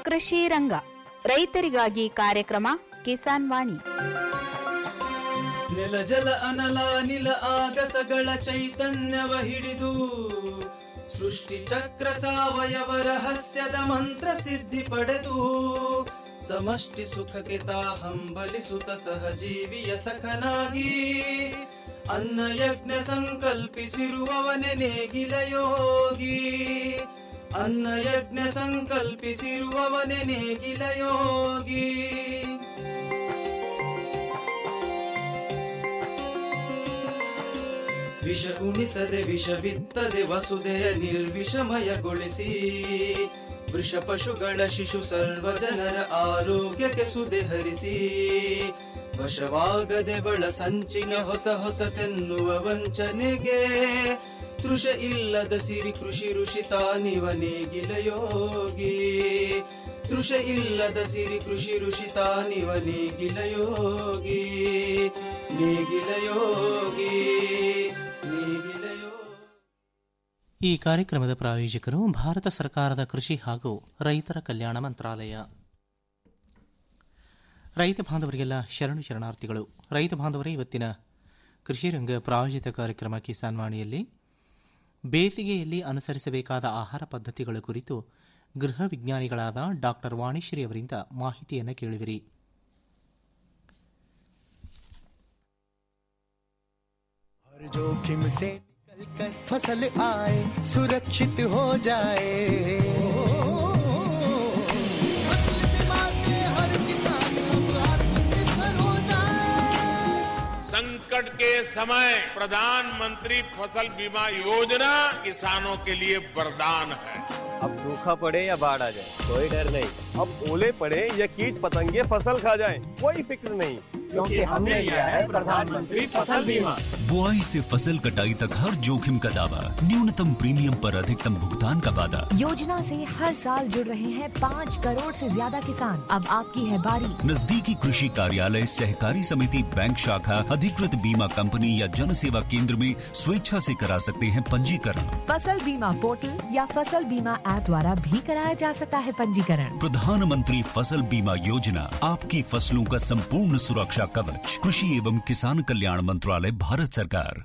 ಕೃಷಿ ರಂಗ ರೈತರಿಗಾಗಿ ಕಾರ್ಯಕ್ರಮ ಕಿಸಾನ್ ವಾಣಿ ನೆಲ ಜಲ ಅನಲ ನಿಲ ಆಗಸಗಳ ಚೈತನ್ಯವ ಹಿಡಿದು ಸೃಷ್ಟಿ ಚಕ್ರ ಸಾವಯವ ರಹಸ್ಯದ ಮಂತ್ರ ಸಿದ್ಧಿ ಪಡೆದು ಸಮಷ್ಟಿ ಸುಖಕ್ಕೆ ತಾ ಹಂಬಲಿಸುತ್ತ ಸಹಜೀವಿಯ ಸಖನಾಗಿ ಅನ್ನ ಯಜ್ಞ ಸಂಕಲ್ಪಿಸಿರುವವನೆ ನೇಗಿಲ ಯೋಗಿ ಅನ್ನ ಯಜ್ಞ ಸಂಕಲ್ಪಿಸಿರುವವನೆ ನೇಗಿಲ ಯೋಗಿ ವಿಷ ಉಣಿಸದೆ ವಿಷ ಬಿತ್ತದೆ ವಸುದೆಯ ನಿರ್ವಿಷಮಯಗೊಳಿಸಿ ವೃಷ ಪಶುಗಳ ಶಿಶು ಸರ್ವ ಜನರ ಆರೋಗ್ಯಕ್ಕೆ ಸುದೆ ಹರಿಸಿ ವಶವಾಗದೆ ಬಳ ಸಂಚಿನ ಹೊಸ ಹೊಸತೆನ್ನುವ ವಂಚನೆಗೆ ತೃಷ ಇಲ್ಲದ ಸಿರಿ ಕೃಷಿ ಋಷಿ ತಾನಿವ ನೇಗಿಲ ಯೋಗಿ ತೃಷ ಇಲ್ಲದ ಸಿರಿ ಕೃಷಿ ಋಷಿ ತಾನಿವ ನೇಗಿಲ ಯೋಗಿ ನೇಗಿಲ ಯೋಗಿ ನೇಗಿಲ ಯೋಗಿ ಈ ಕಾರ್ಯಕ್ರಮದ ಪ್ರಾಯೋಜಕರು ಭಾರತ ಸರ್ಕಾರದ ಕೃಷಿ ಹಾಗೂ ರೈತರ ಕಲ್ಯಾಣ ಮಂತ್ರಾಲಯ ರೈತ ಬಾಂಧವರಿಗೆಲ್ಲ ಶರಣು ಶರಣಾರ್ಥಿಗಳು ರೈತ ಬಾಂಧವರೇ ಇವತ್ತಿನ ಕೃಷಿ ರಂಗ ಪ್ರಾಯೋಜಿತ ಕಾರ್ಯಕ್ರಮ ಕಿಸಾನ್ ವಾಣಿಯಲ್ಲಿ ಬೇಸಿಗೆಯಲ್ಲಿ ಅನುಸರಿಸಬೇಕಾದ ಆಹಾರ ಪದ್ಧತಿಗಳ ಕುರಿತು ಗೃಹ ವಿಜ್ಞಾನಿಗಳಾದ ಡಾಕ್ಟರ್ ವಾಣಿಶ್ರೀ ಅವರಿಂದ ಮಾಹಿತಿಯನ್ನು ಕೇಳುವಿರಿ हर जोखिम से निकल कर फसल आए सुरक्षित हो जाए फसल बीमा से हर किसान अब आत्मनिर्भर हो जाए संकट के समय प्रधानमंत्री फसल बीमा योजना किसानों के लिए वरदान है अब सूखा पड़े या बाढ़ आ जाए कोई डर नहीं अब ओले पड़े या कीट पतंगे फसल खा जाए कोई फिक्र नहीं क्योंकि हमने लिया है प्रधानमंत्री फसल बीमा बुआई से फसल कटाई तक हर जोखिम का दावा न्यूनतम प्रीमियम पर अधिकतम भुगतान का वादा योजना से हर साल जुड़ रहे हैं पाँच करोड़ से ज्यादा किसान अब आपकी है बारी नजदीकी कृषि कार्यालय सहकारी समिति बैंक शाखा अधिकृत बीमा कंपनी या जन सेवा केंद्र में स्वेच्छा से करा सकते हैं पंजीकरण फसल बीमा पोर्टल या फसल बीमा ऐप द्वारा भी कराया जा सकता है पंजीकरण प्रधानमंत्री फसल बीमा योजना आपकी फसलों का संपूर्ण सुरक्षा कवच कृषि एवं किसान कल्याण मंत्रालय भारत सरकार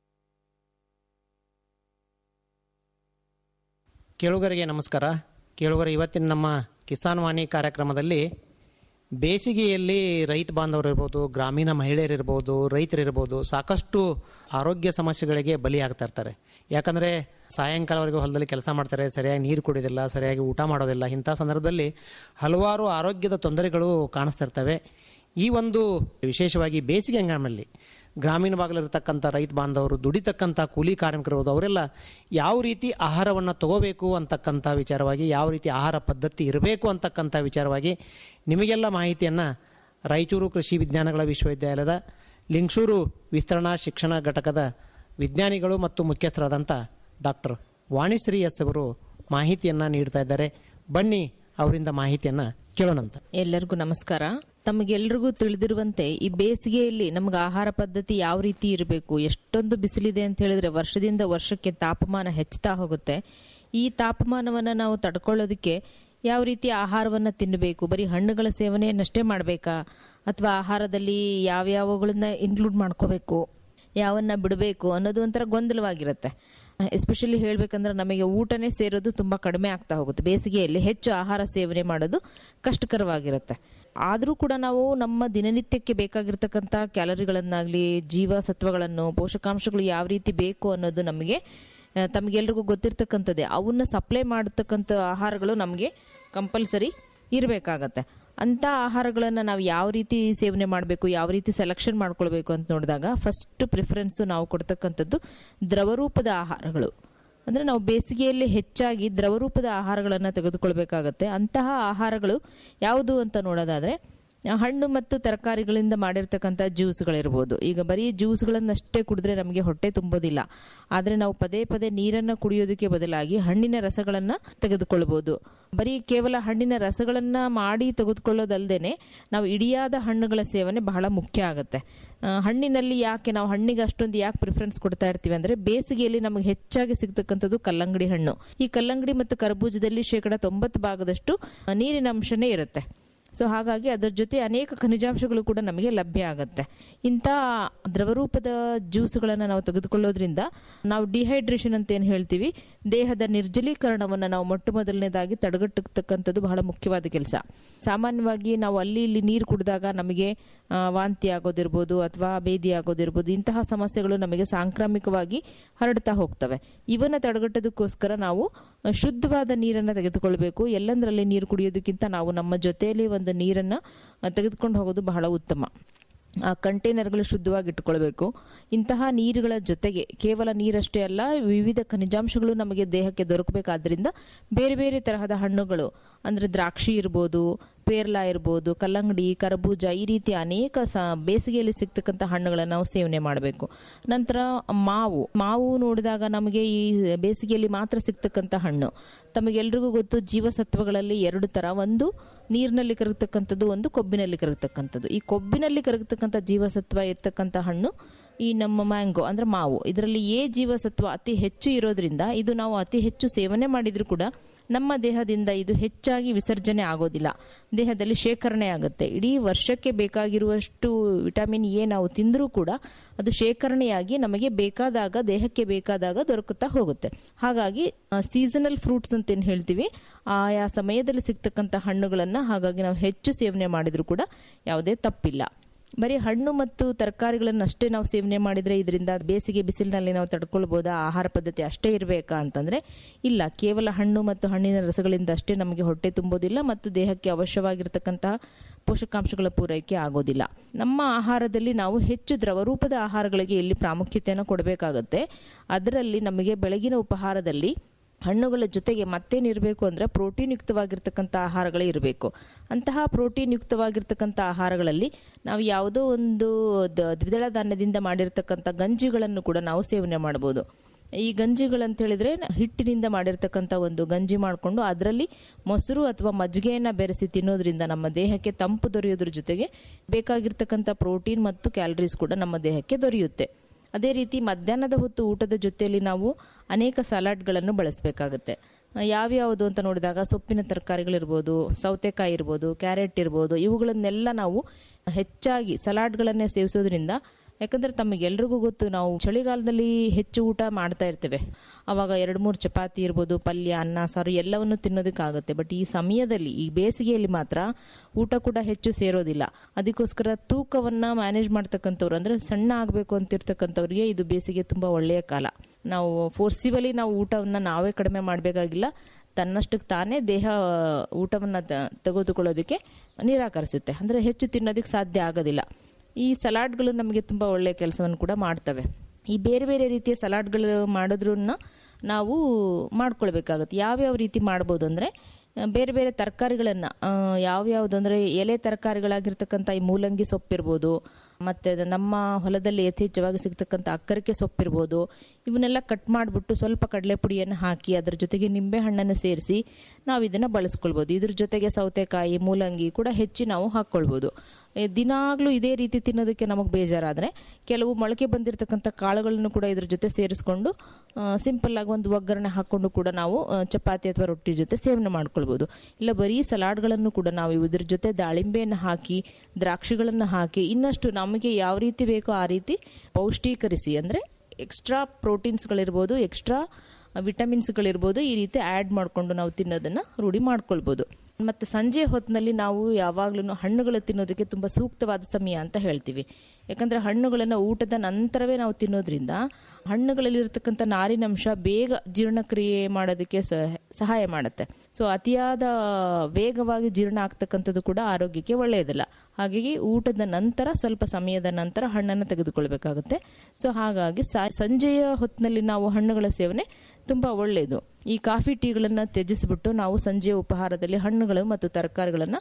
ಕೇಳುಗರಿಗೆ ನಮಸ್ಕಾರ ಕೇಳುಗರ ಇವತ್ತಿನ ನಮ್ಮ ಕಿಸಾನ್ ವಾಣಿ ಕಾರ್ಯಕ್ರಮದಲ್ಲಿ ಬೇಸಿಗೆಯಲ್ಲಿ ರೈತ ಬಾಂಧವರಿರ್ಬೋದು ಗ್ರಾಮೀಣ ಮಹಿಳೆಯರಿರ್ಬೋದು ರೈತರಿರ್ಬೋದು ಸಾಕಷ್ಟು ಆರೋಗ್ಯ ಸಮಸ್ಯೆಗಳಿಗೆ ಬಲಿಯಾಗ್ತಾ ಇರ್ತಾರೆ ಯಾಕಂದರೆ ಸಾಯಂಕಾಲವರೆಗೂ ಹೊಲದಲ್ಲಿ ಕೆಲಸ ಮಾಡ್ತಾರೆ ಸರಿಯಾಗಿ ನೀರು ಕುಡಿಯೋದಿಲ್ಲ ಸರಿಯಾಗಿ ಊಟ ಮಾಡೋದಿಲ್ಲ ಇಂಥ ಸಂದರ್ಭದಲ್ಲಿ ಹಲವಾರು ಆರೋಗ್ಯದ ತೊಂದರೆಗಳು ಕಾಣಿಸ್ತಾ ಇರ್ತವೆ ಈ ಒಂದು ವಿಶೇಷವಾಗಿ ಬೇಸಿಗೆ ಹಂಗಾಮಲ್ಲಿ ಗ್ರಾಮೀಣ ಭಾಗದಲ್ಲಿರ್ತಕ್ಕಂಥ ರೈತ ಬಾಂಧವರು ದುಡಿತಕ್ಕಂಥ ಕೂಲಿ ಕಾರ್ಮಿಕರು ಅವರೆಲ್ಲ ಯಾವ ರೀತಿ ಆಹಾರವನ್ನು ತಗೋಬೇಕು ಅಂತಕ್ಕಂಥ ವಿಚಾರವಾಗಿ ಯಾವ ರೀತಿ ಆಹಾರ ಪದ್ಧತಿ ಇರಬೇಕು ಅಂತಕ್ಕಂಥ ವಿಚಾರವಾಗಿ ನಿಮಗೆಲ್ಲ ಮಾಹಿತಿಯನ್ನು ರಾಯಚೂರು ಕೃಷಿ ವಿಜ್ಞಾನಗಳ ವಿಶ್ವವಿದ್ಯಾಲಯದ ಲಿಂಗಸೂರು ವಿಸ್ತರಣಾ ಶಿಕ್ಷಣ ಘಟಕದ ವಿಜ್ಞಾನಿಗಳು ಮತ್ತು ಮುಖ್ಯಸ್ಥರಾದಂಥ ಡಾಕ್ಟರ್ ವಾಣಿಶ್ರೀ ಎಸ್ ಅವರು ಮಾಹಿತಿಯನ್ನು ನೀಡ್ತಾ ಇದ್ದಾರೆ ಬನ್ನಿ ಅವರಿಂದ ಮಾಹಿತಿಯನ್ನು ಕೇಳೋಣಂತ ಎಲ್ಲರಿಗೂ ನಮಸ್ಕಾರ ತಮಗೆಲ್ರಿಗೂ ತಿಳಿದಿರುವಂತೆ ಈ ಬೇಸಿಗೆಯಲ್ಲಿ ನಮಗೆ ಆಹಾರ ಪದ್ಧತಿ ಯಾವ ರೀತಿ ಇರಬೇಕು ಎಷ್ಟೊಂದು ಬಿಸಿಲಿದೆ ಅಂತ ಹೇಳಿದ್ರೆ ವರ್ಷದಿಂದ ವರ್ಷಕ್ಕೆ ತಾಪಮಾನ ಹೆಚ್ಚುತ್ತಾ ಹೋಗುತ್ತೆ ಈ ತಾಪಮಾನವನ್ನು ನಾವು ತಡ್ಕೊಳ್ಳೋದಕ್ಕೆ ಯಾವ ರೀತಿ ಆಹಾರವನ್ನು ತಿನ್ನಬೇಕು ಬರೀ ಹಣ್ಣುಗಳ ಸೇವನೆಯನ್ನಷ್ಟೇ ಮಾಡಬೇಕಾ ಅಥವಾ ಆಹಾರದಲ್ಲಿ ಯಾವ್ಯಾವುಗಳನ್ನ ಇನ್ಕ್ಲೂಡ್ ಮಾಡ್ಕೋಬೇಕು ಯಾವನ್ನ ಬಿಡಬೇಕು ಅನ್ನೋದು ಒಂಥರ ಗೊಂದಲವಾಗಿರುತ್ತೆ ಎಸ್ಪೆಷಲಿ ಹೇಳ್ಬೇಕಂದ್ರೆ ನಮಗೆ ಊಟನೇ ಸೇರೋದು ತುಂಬಾ ಕಡಿಮೆ ಆಗ್ತಾ ಹೋಗುತ್ತೆ ಬೇಸಿಗೆಯಲ್ಲಿ ಹೆಚ್ಚು ಆಹಾರ ಸೇವನೆ ಮಾಡೋದು ಕಷ್ಟಕರವಾಗಿರುತ್ತೆ ಆದರೂ ಕೂಡ ನಾವು ನಮ್ಮ ದಿನನಿತ್ಯಕ್ಕೆ ಬೇಕಾಗಿರ್ತಕ್ಕಂಥ ಕ್ಯಾಲರಿಗಳನ್ನಾಗಲಿ ಜೀವಸತ್ವಗಳನ್ನು ಪೋಷಕಾಂಶಗಳು ಯಾವ ರೀತಿ ಬೇಕು ಅನ್ನೋದು ನಮಗೆ ಆ, ತಮಗೆಲ್ರಿಗೂ ಗೊತ್ತಿರ್ತಕ್ಕಂಥದ್ದೇ ಅವನ್ನ ಸಪ್ಲೈ ಮಾಡತಕ್ಕಂಥ ಆಹಾರಗಳು ನಮಗೆ ಕಂಪಲ್ಸರಿ ಇರಬೇಕಾಗತ್ತೆ ಅಂಥ ಆಹಾರಗಳನ್ನು ನಾವು ಯಾವ ರೀತಿ ಸೇವನೆ ಮಾಡಬೇಕು ಯಾವ ರೀತಿ ಸೆಲೆಕ್ಷನ್ ಮಾಡ್ಕೊಳ್ಬೇಕು ಅಂತ ನೋಡಿದಾಗ ಫಸ್ಟ್ ಪ್ರಿಫರೆನ್ಸು ನಾವು ಕೊಡ್ತಕ್ಕಂಥದ್ದು ದ್ರವರೂಪದ ಆಹಾರಗಳು ಅಂದರೆ ನಾವು ಬೇಸಿಗೆಯಲ್ಲಿ ಹೆಚ್ಚಾಗಿ ದ್ರವರೂಪದ ಆಹಾರಗಳನ್ನು ತೆಗೆದುಕೊಳ್ಬೇಕಾಗತ್ತೆ ಅಂತಹ ಆಹಾರಗಳು ಯಾವುದು ಅಂತ ನೋಡೋದಾದರೆ ಹಣ್ಣು ಮತ್ತು ತರಕಾರಿಗಳಿಂದ ಮಾಡಿರ್ತಕ್ಕಂಥ ಜ್ಯೂಸ್ಗಳಿರ್ಬೋದು ಈಗ ಬರೀ ಜ್ಯೂಸ್ಗಳನ್ನಷ್ಟೇ ಕುಡಿದ್ರೆ ನಮಗೆ ಹೊಟ್ಟೆ ತುಂಬೋದಿಲ್ಲ ಆದರೆ ನಾವು ಪದೇ ಪದೇ ನೀರನ್ನು ಕುಡಿಯೋದಕ್ಕೆ ಬದಲಾಗಿ ಹಣ್ಣಿನ ರಸಗಳನ್ನು ತೆಗೆದುಕೊಳ್ಬೋದು ಬರೀ ಕೇವಲ ಹಣ್ಣಿನ ರಸಗಳನ್ನು ಮಾಡಿ ತೆಗೆದುಕೊಳ್ಳೋದಲ್ಲದೆ ನಾವು ಇಡಿಯಾದ ಹಣ್ಣುಗಳ ಸೇವನೆ ಬಹಳ ಮುಖ್ಯ ಆಗುತ್ತೆ ಆ, ಹಣ್ಣಿನಲ್ಲಿ ಯಾಕೆ ನಾವು ಹಣ್ಣಿಗೆ ಅಷ್ಟೊಂದು ಯಾಕೆ ಪ್ರಿಫರೆನ್ಸ್ ಕೊಡ್ತಾ ಇರ್ತೀವಿ ಅಂದ್ರೆ ಬೇಸಿಗೆಯಲ್ಲಿ ನಮಗೆ ಹೆಚ್ಚಾಗಿ ಸಿಗ್ತಕ್ಕಂಥದ್ದು ಕಲ್ಲಂಗಡಿ ಹಣ್ಣು ಈ ಕಲ್ಲಂಗಡಿ ಮತ್ತು ಕರ್ಬೂಜದಲ್ಲಿ ಶೇಕಡ ತೊಂಬತ್ತು ಭಾಗದಷ್ಟು ಆ, ನೀರಿನ ಅಂಶನೇ ಇರುತ್ತೆ ಸೊ ಹಾಗಾಗಿ ಅದರ ಜೊತೆ ಅನೇಕ ಖನಿಜಾಂಶಗಳು ಕೂಡ ನಮಗೆ ಲಭ್ಯ ಆಗುತ್ತೆ ಇಂಥ ದ್ರವರೂಪದ ಜ್ಯೂಸ್ಗಳನ್ನು ನಾವು ತೆಗೆದುಕೊಳ್ಳೋದ್ರಿಂದ ನಾವು ಡಿಹೈಡ್ರೇಷನ್ ಅಂತ ಏನು ಹೇಳ್ತೀವಿ ದೇಹದ ನಿರ್ಜಲೀಕರಣವನ್ನು ನಾವು ಮೊಟ್ಟ ಮೊದಲನೇದಾಗಿ ತಡೆಗಟ್ಟತಕ್ಕಂಥದ್ದು ಬಹಳ ಮುಖ್ಯವಾದ ಕೆಲಸ ಸಾಮಾನ್ಯವಾಗಿ ನಾವು ಅಲ್ಲಿ ಇಲ್ಲಿ ನೀರು ಕುಡಿದಾಗ ನಮಗೆ ಆ, ವಾಂತಿ ಆಗೋದಿರ್ಬೋದು ಅಥವಾ ಬೇದಿ ಆಗೋದಿರ್ಬೋದು ಇಂತಹ ಸಮಸ್ಯೆಗಳು ನಮಗೆ ಸಾಂಕ್ರಾಮಿಕವಾಗಿ ಹರಡ್ತಾ ಹೋಗ್ತವೆ ಇವನ್ನ ತಡೆಗಟ್ಟೋದಕ್ಕೋಸ್ಕರ ನಾವು ಆ, ಶುದ್ಧವಾದ ನೀರನ್ನು ತೆಗೆದುಕೊಳ್ಬೇಕು ಎಲ್ಲಂದರಲ್ಲಿ ನೀರು ಕುಡಿಯೋದಕ್ಕಿಂತ ನಾವು ನಮ್ಮ ಜೊತೆಯಲ್ಲಿ ಒಂದು ನೀರನ್ನು ಆ, ತೆಗೆದುಕೊಂಡು ಹೋಗೋದು ಬಹಳ ಉತ್ತಮ ಆ ಕಂಟೈನರ್ಗಳು ಶುದ್ಧವಾಗಿ ಇಟ್ಕೊಳ್ಬೇಕು ಇಂತಹ ನೀರುಗಳ ಜೊತೆಗೆ ಕೇವಲ ನೀರಷ್ಟೇ ಅಲ್ಲ ವಿವಿಧ ಖನಿಜಾಂಶಗಳು ನಮಗೆ ದೇಹಕ್ಕೆ ದೊರಕಬೇಕಾದ್ರಿಂದ ಬೇರೆ ಬೇರೆ ತರಹದ ಹಣ್ಣುಗಳು ಅಂದರೆ ದ್ರಾಕ್ಷಿ ಇರ್ಬೋದು ಪೇರ್ಲಾ ಇರ್ಬೋದು ಕಲ್ಲಂಗಡಿ ಕರಬೂಜ ಈ ರೀತಿ ಅನೇಕ ಸ ಬೇಸಿಗೆಯಲ್ಲಿ ಸಿಗ್ತಕ್ಕಂಥ ಹಣ್ಣುಗಳನ್ನು ನಾವು ಸೇವನೆ ಮಾಡಬೇಕು ನಂತರ ಮಾವು ಮಾವು ನೋಡಿದಾಗ ನಮಗೆ ಈ ಬೇಸಿಗೆಯಲ್ಲಿ ಮಾತ್ರ ಸಿಗ್ತಕ್ಕಂಥ ಹಣ್ಣು ತಮಗೆಲ್ರಿಗೂ ಗೊತ್ತು ಜೀವಸತ್ವಗಳಲ್ಲಿ ಎರಡು ತರ ಒಂದು ನೀರಿನಲ್ಲಿ ಕರಗತಕ್ಕಂಥದ್ದು ಒಂದು ಕೊಬ್ಬಿನಲ್ಲಿ ಕರಗತಕ್ಕಂಥದ್ದು ಈ ಕೊಬ್ಬಿನಲ್ಲಿ ಕರಗತಕ್ಕಂಥ ಜೀವಸತ್ವ ಇರ್ತಕ್ಕಂಥ ಹಣ್ಣು ಈ ನಮ್ಮ ಮ್ಯಾಂಗೋ ಅಂದ್ರೆ ಮಾವು ಇದರಲ್ಲಿ ಎ ಜೀವಸತ್ವ ಅತಿ ಹೆಚ್ಚು ಇರೋದ್ರಿಂದ ಇದು ನಾವು ಅತಿ ಹೆಚ್ಚು ಸೇವನೆ ಮಾಡಿದ್ರು ಕೂಡ ನಮ್ಮ ದೇಹದಿಂದ ಇದು ಹೆಚ್ಚಾಗಿ ವಿಸರ್ಜನೆ ಆಗೋದಿಲ್ಲ ದೇಹದಲ್ಲಿ ಶೇಖರಣೆ ಆಗುತ್ತೆ ಇಡೀ ವರ್ಷಕ್ಕೆ ಬೇಕಾಗಿರುವಷ್ಟು ವಿಟಮಿನ್ ಎ ನಾವು ತಿಂದರೂ ಕೂಡ ಅದು ಶೇಖರಣೆಯಾಗಿ ನಮಗೆ ಬೇಕಾದಾಗ ದೇಹಕ್ಕೆ ಬೇಕಾದಾಗ ದೊರಕುತ್ತಾ ಹೋಗುತ್ತೆ ಹಾಗಾಗಿ ಸೀಸನಲ್ ಫ್ರೂಟ್ಸ್ ಅಂತ ಏನು ಹೇಳ್ತೀವಿ ಆಯಾ ಸಮಯದಲ್ಲಿ ಸಿಗ್ತಕ್ಕಂಥ ಹಣ್ಣುಗಳನ್ನು ಹಾಗಾಗಿ ನಾವು ಹೆಚ್ಚು ಸೇವನೆ ಮಾಡಿದರೂ ಕೂಡ ಯಾವುದೇ ತಪ್ಪಿಲ್ಲ ಬರೀ ಹಣ್ಣು ಮತ್ತು ತರಕಾರಿಗಳನ್ನಷ್ಟೇ ನಾವು ಸೇವನೆ ಮಾಡಿದ್ರೆ ಇದರಿಂದ ಬೇಸಿಗೆ ಬಿಸಿಲಿನಲ್ಲಿ ನಾವು ತಡ್ಕೊಳ್ಬೋದಾ ಆಹಾರ ಪದ್ಧತಿ ಅಷ್ಟೇ ಇರಬೇಕಾ ಅಂತಂದ್ರೆ ಇಲ್ಲ ಕೇವಲ ಹಣ್ಣು ಮತ್ತು ಹಣ್ಣಿನ ರಸಗಳಿಂದ ಅಷ್ಟೇ ನಮಗೆ ಹೊಟ್ಟೆ ತುಂಬೋದಿಲ್ಲ ಮತ್ತು ದೇಹಕ್ಕೆ ಅವಶ್ಯವಾಗಿರ್ತಕ್ಕಂತಹ ಪೋಷಕಾಂಶಗಳ ಪೂರೈಕೆ ಆಗೋದಿಲ್ಲ ನಮ್ಮ ಆಹಾರದಲ್ಲಿ ನಾವು ಹೆಚ್ಚು ದ್ರವರೂಪದ ಆಹಾರಗಳಿಗೆ ಇಲ್ಲಿ ಪ್ರಾಮುಖ್ಯತೆಯನ್ನು ಕೊಡಬೇಕಾಗುತ್ತೆ ಅದರಲ್ಲಿ ನಮಗೆ ಬೆಳಗಿನ ಉಪಹಾರದಲ್ಲಿ ಹಣ್ಣುಗಳ ಜೊತೆಗೆ ಮತ್ತೇನಿರಬೇಕು ಅಂದರೆ ಪ್ರೋಟೀನ್ ಯುಕ್ತವಾಗಿರ್ತಕ್ಕಂಥ ಆಹಾರಗಳೇ ಇರಬೇಕು ಅಂತಹ ಪ್ರೋಟೀನ್ ಯುಕ್ತವಾಗಿರ್ತಕ್ಕಂಥ ಆಹಾರಗಳಲ್ಲಿ ನಾವು ಯಾವುದೋ ಒಂದು ದ- ದ್ವಿದಳ ಧಾನ್ಯದಿಂದ ಮಾಡಿರ್ತಕ್ಕಂಥ ಗಂಜಿಗಳನ್ನು ಕೂಡ ನಾವು ಸೇವನೆ ಮಾಡ್ಬೋದು ಈ ಗಂಜಿಗಳಂತ ಹೇಳಿದ್ರೆ ಹಿಟ್ಟಿನಿಂದ ಮಾಡಿರ್ತಕ್ಕಂಥ ಒಂದು ಗಂಜಿ ಮಾಡಿಕೊಂಡು ಅದರಲ್ಲಿ ಮೊಸರು ಅಥವಾ ಮಜ್ಜಿಗೆಯನ್ನು ಬೆರೆಸಿ ತಿನ್ನೋದ್ರಿಂದ ನಮ್ಮ ದೇಹಕ್ಕೆ ತಂಪು ದೊರೆಯೋದ್ರ ಜೊತೆಗೆ ಬೇಕಾಗಿರ್ತಕ್ಕಂಥ ಪ್ರೋಟೀನ್ ಮತ್ತು ಕ್ಯಾಲರೀಸ್ ಕೂಡ ನಮ್ಮ ದೇಹಕ್ಕೆ ದೊರೆಯುತ್ತೆ ಅದೇ ರೀತಿ ಮಧ್ಯಾಹ್ನದ ಹೊತ್ತು ಊಟದ ಜೊತೆಯಲ್ಲಿ ನಾವು ಅನೇಕ ಸಲಾಡ್ಗಳನ್ನು ಬಳಸಬೇಕಾಗುತ್ತೆ ಯಾವ್ಯಾವುದು ಅಂತ ನೋಡಿದಾಗ ಸೊಪ್ಪಿನ ತರಕಾರಿಗಳಿರ್ಬೋದು ಸೌತೆಕಾಯಿ ಇರ್ಬೋದು ಕ್ಯಾರೆಟ್ ಇರ್ಬೋದು ಇವುಗಳನ್ನೆಲ್ಲ ನಾವು ಹೆಚ್ಚಾಗಿ ಸಲಾಡ್ಗಳನ್ನೇ ಸೇವಿಸೋದ್ರಿಂದ ಯಾಕಂದ್ರೆ ತಮಗೆಲ್ರಿಗೂ ಗೊತ್ತು ನಾವು ಚಳಿಗಾಲದಲ್ಲಿ ಹೆಚ್ಚು ಊಟ ಮಾಡ್ತಾ ಇರ್ತೇವೆ ಅವಾಗ ಎರಡು ಮೂರು ಚಪಾತಿ ಇರ್ಬೋದು ಪಲ್ಯ ಅನ್ನ ಸಾರು ಎಲ್ಲವನ್ನು ತಿನ್ನೋದಕ್ಕಾಗುತ್ತೆ ಬಟ್ ಈ ಸಮಯದಲ್ಲಿ ಈ ಬೇಸಿಗೆಯಲ್ಲಿ ಮಾತ್ರ ಊಟ ಕೂಡ ಹೆಚ್ಚು ಸೇರೋದಿಲ್ಲ ಅದಕ್ಕೋಸ್ಕರ ತೂಕವನ್ನ ಮ್ಯಾನೇಜ್ ಮಾಡ್ತಕ್ಕಂಥವ್ರು ಅಂದ್ರೆ ಸಣ್ಣ ಆಗಬೇಕು ಅಂತಿರ್ತಕ್ಕಂಥವ್ರಿಗೆ ಇದು ಬೇಸಿಗೆ ತುಂಬಾ ಒಳ್ಳೆಯ ಕಾಲ ನಾವು ಫೋರ್ಸಿಬಲಿ ನಾವು ಊಟವನ್ನ ನಾವೇ ಕಡಿಮೆ ಮಾಡಬೇಕಾಗಿಲ್ಲ ತನ್ನಷ್ಟಕ್ಕೆ ತಾನೇ ದೇಹ ಊಟವನ್ನ ತ- ತೆಗೆದುಕೊಳ್ಳೋದಕ್ಕೆ ನಿರಾಕರಿಸುತ್ತೆ ಅಂದ್ರೆ ಹೆಚ್ಚು ತಿನ್ನೋದಕ್ಕೆ ಸಾಧ್ಯ ಆಗೋದಿಲ್ಲ ಈ ಸಲಾಡ್ಗಳು ನಮಗೆ ತುಂಬಾ ಒಳ್ಳೆಯ ಕೆಲಸವನ್ನು ಕೂಡ ಮಾಡ್ತವೆ ಈ ಬೇರೆ ಬೇರೆ ರೀತಿಯ ಸಲಾಡ್ಗಳು ಮಾಡೋದ್ರನ್ನ ನಾವು ಮಾಡ್ಕೊಳ್ಬೇಕಾಗತ್ತೆ ಯಾವ್ಯಾವ ರೀತಿ ಮಾಡ್ಬೋದು ಅಂದ್ರೆ ಆ, ಬೇರೆ ಬೇರೆ ತರಕಾರಿಗಳನ್ನ ಯಾವ್ಯಾವ್ದು ಅಂದ್ರೆ ಎಲೆ ತರಕಾರಿಗಳಾಗಿರ್ತಕ್ಕಂಥ ಈ ಮೂಲಂಗಿ ಸೊಪ್ಪಿರ್ಬೋದು ಮತ್ತೆ ಅದು ನಮ್ಮ ಹೊಲದಲ್ಲಿ ಯಥೇಚ್ಛವಾಗಿ ಸಿಗ್ತಕ್ಕಂಥ ಅಕ್ಕರಿಕೆ ಸೊಪ್ಪಿರ್ಬೋದು ಇವನ್ನೆಲ್ಲ ಕಟ್ ಮಾಡಿಬಿಟ್ಟು ಸ್ವಲ್ಪ ಕಡಲೆ ಪುಡಿಯನ್ನು ಹಾಕಿ ಅದ್ರ ಜೊತೆಗೆ ನಿಂಬೆ ಹಣ್ಣನ್ನು ಸೇರಿಸಿ ನಾವು ಇದನ್ನ ಬಳಸ್ಕೊಳ್ಬೋದು ಇದ್ರ ಜೊತೆಗೆ ಸೌತೆಕಾಯಿ ಮೂಲಂಗಿ ಕೂಡ ಹೆಚ್ಚಿ ನಾವು ಹಾಕ್ಕೊಳ್ಬೋದು ಏ, ದಿನಾಗ್ಲೂ ಇದೇ ರೀತಿ ತಿನ್ನೋದಕ್ಕೆ ನಮಗೆ ಬೇಜಾರಾದ್ರೆ ಕೆಲವು ಮೊಳಕೆ ಬಂದಿರತಕ್ಕಂಥ ಕಾಳುಗಳನ್ನು ಕೂಡ ಇದ್ರ ಜೊತೆ ಸೇರಿಸ್ಕೊಂಡು ಸಿಂಪಲ್ ಆಗಿ ಒಂದು ಒಗ್ಗರಣೆ ಹಾಕೊಂಡು ಕೂಡ ನಾವು ಆ, ಚಪಾತಿ ಅಥವಾ ರೊಟ್ಟಿ ಜೊತೆ ಸೇವನೆ ಮಾಡ್ಕೊಳ್ಬೋದು ಇಲ್ಲ ಬರೀ ಸಲಾಡ್ಗಳನ್ನು ಕೂಡ ನಾವು ಇದ್ರ ಜೊತೆ ದಾಳಿಂಬೆಯನ್ನು ಹಾಕಿ ದ್ರಾಕ್ಷಿಗಳನ್ನು ಹಾಕಿ ಇನ್ನಷ್ಟು ನಮಗೆ ಯಾವ ರೀತಿ ಬೇಕೋ ಆ ರೀತಿ ಪೌಷ್ಟೀಕರಿಸಿ ಅಂದ್ರೆ ಎಕ್ಸ್ಟ್ರಾ ಪ್ರೋಟೀನ್ಸ್ಗಳಿರ್ಬೋದು ಎಕ್ಸ್ಟ್ರಾ ವಿಟಮಿನ್ಸ್ಗಳಿರ್ಬೋದು ಈ ರೀತಿ ಆ್ಯಡ್ ಮಾಡಿಕೊಂಡು ನಾವು ತಿನ್ನೋದನ್ನ ರೂಢಿ ಮಾಡ್ಕೊಳ್ಬೋದು ಮತ್ತೆ ಸಂಜೆ ಹೊತ್ತಿನಲ್ಲಿ ನಾವು ಯಾವಾಗ್ಲೂ ಹಣ್ಣುಗಳು ತಿನ್ನೋದಕ್ಕೆ ತುಂಬಾ ಸೂಕ್ತವಾದ ಸಮಯ ಅಂತ ಹೇಳ್ತೀವಿ ಯಾಕಂದ್ರೆ ಹಣ್ಣುಗಳನ್ನು ಊಟದ ನಂತರವೇ ನಾವು ತಿನ್ನೋದ್ರಿಂದ ಹಣ್ಣುಗಳಲ್ಲಿರ್ತಕ್ಕಂಥ ನಾರಿನಂಶ ಬೇಗ ಜೀರ್ಣಕ್ರಿಯೆ ಮಾಡೋದಕ್ಕೆ ಸಹ- ಸಹಾಯ ಮಾಡುತ್ತೆ ಸೊ ಅತಿಯಾದ ವೇಗವಾಗಿ ಜೀರ್ಣ ಆಗ್ತಕ್ಕಂಥದ್ದು ಕೂಡ ಆರೋಗ್ಯಕ್ಕೆ ಒಳ್ಳೆಯದಲ್ಲ ಹಾಗಾಗಿ ಊಟದ ನಂತರ ಸ್ವಲ್ಪ ಸಮಯದ ನಂತರ ಹಣ್ಣನ್ನು ತೆಗೆದುಕೊಳ್ಬೇಕಾಗುತ್ತೆ ಸೊ ಹಾಗಾಗಿ ಸಾ- ಸಂಜೆಯ ಹೊತ್ತಿನಲ್ಲಿ ನಾವು ಹಣ್ಣುಗಳ ಸೇವನೆ ತುಂಬಾ ಒಳ್ಳೆಯದು ಈ ಕಾಫಿ ಟೀಗಳನ್ನು ತ್ಯಜಿಸಿಬಿಟ್ಟು ನಾವು ಸಂಜೆಯ ಉಪಹಾರದಲ್ಲಿ ಹಣ್ಣುಗಳು ಮತ್ತು ತರಕಾರಿಗಳನ್ನು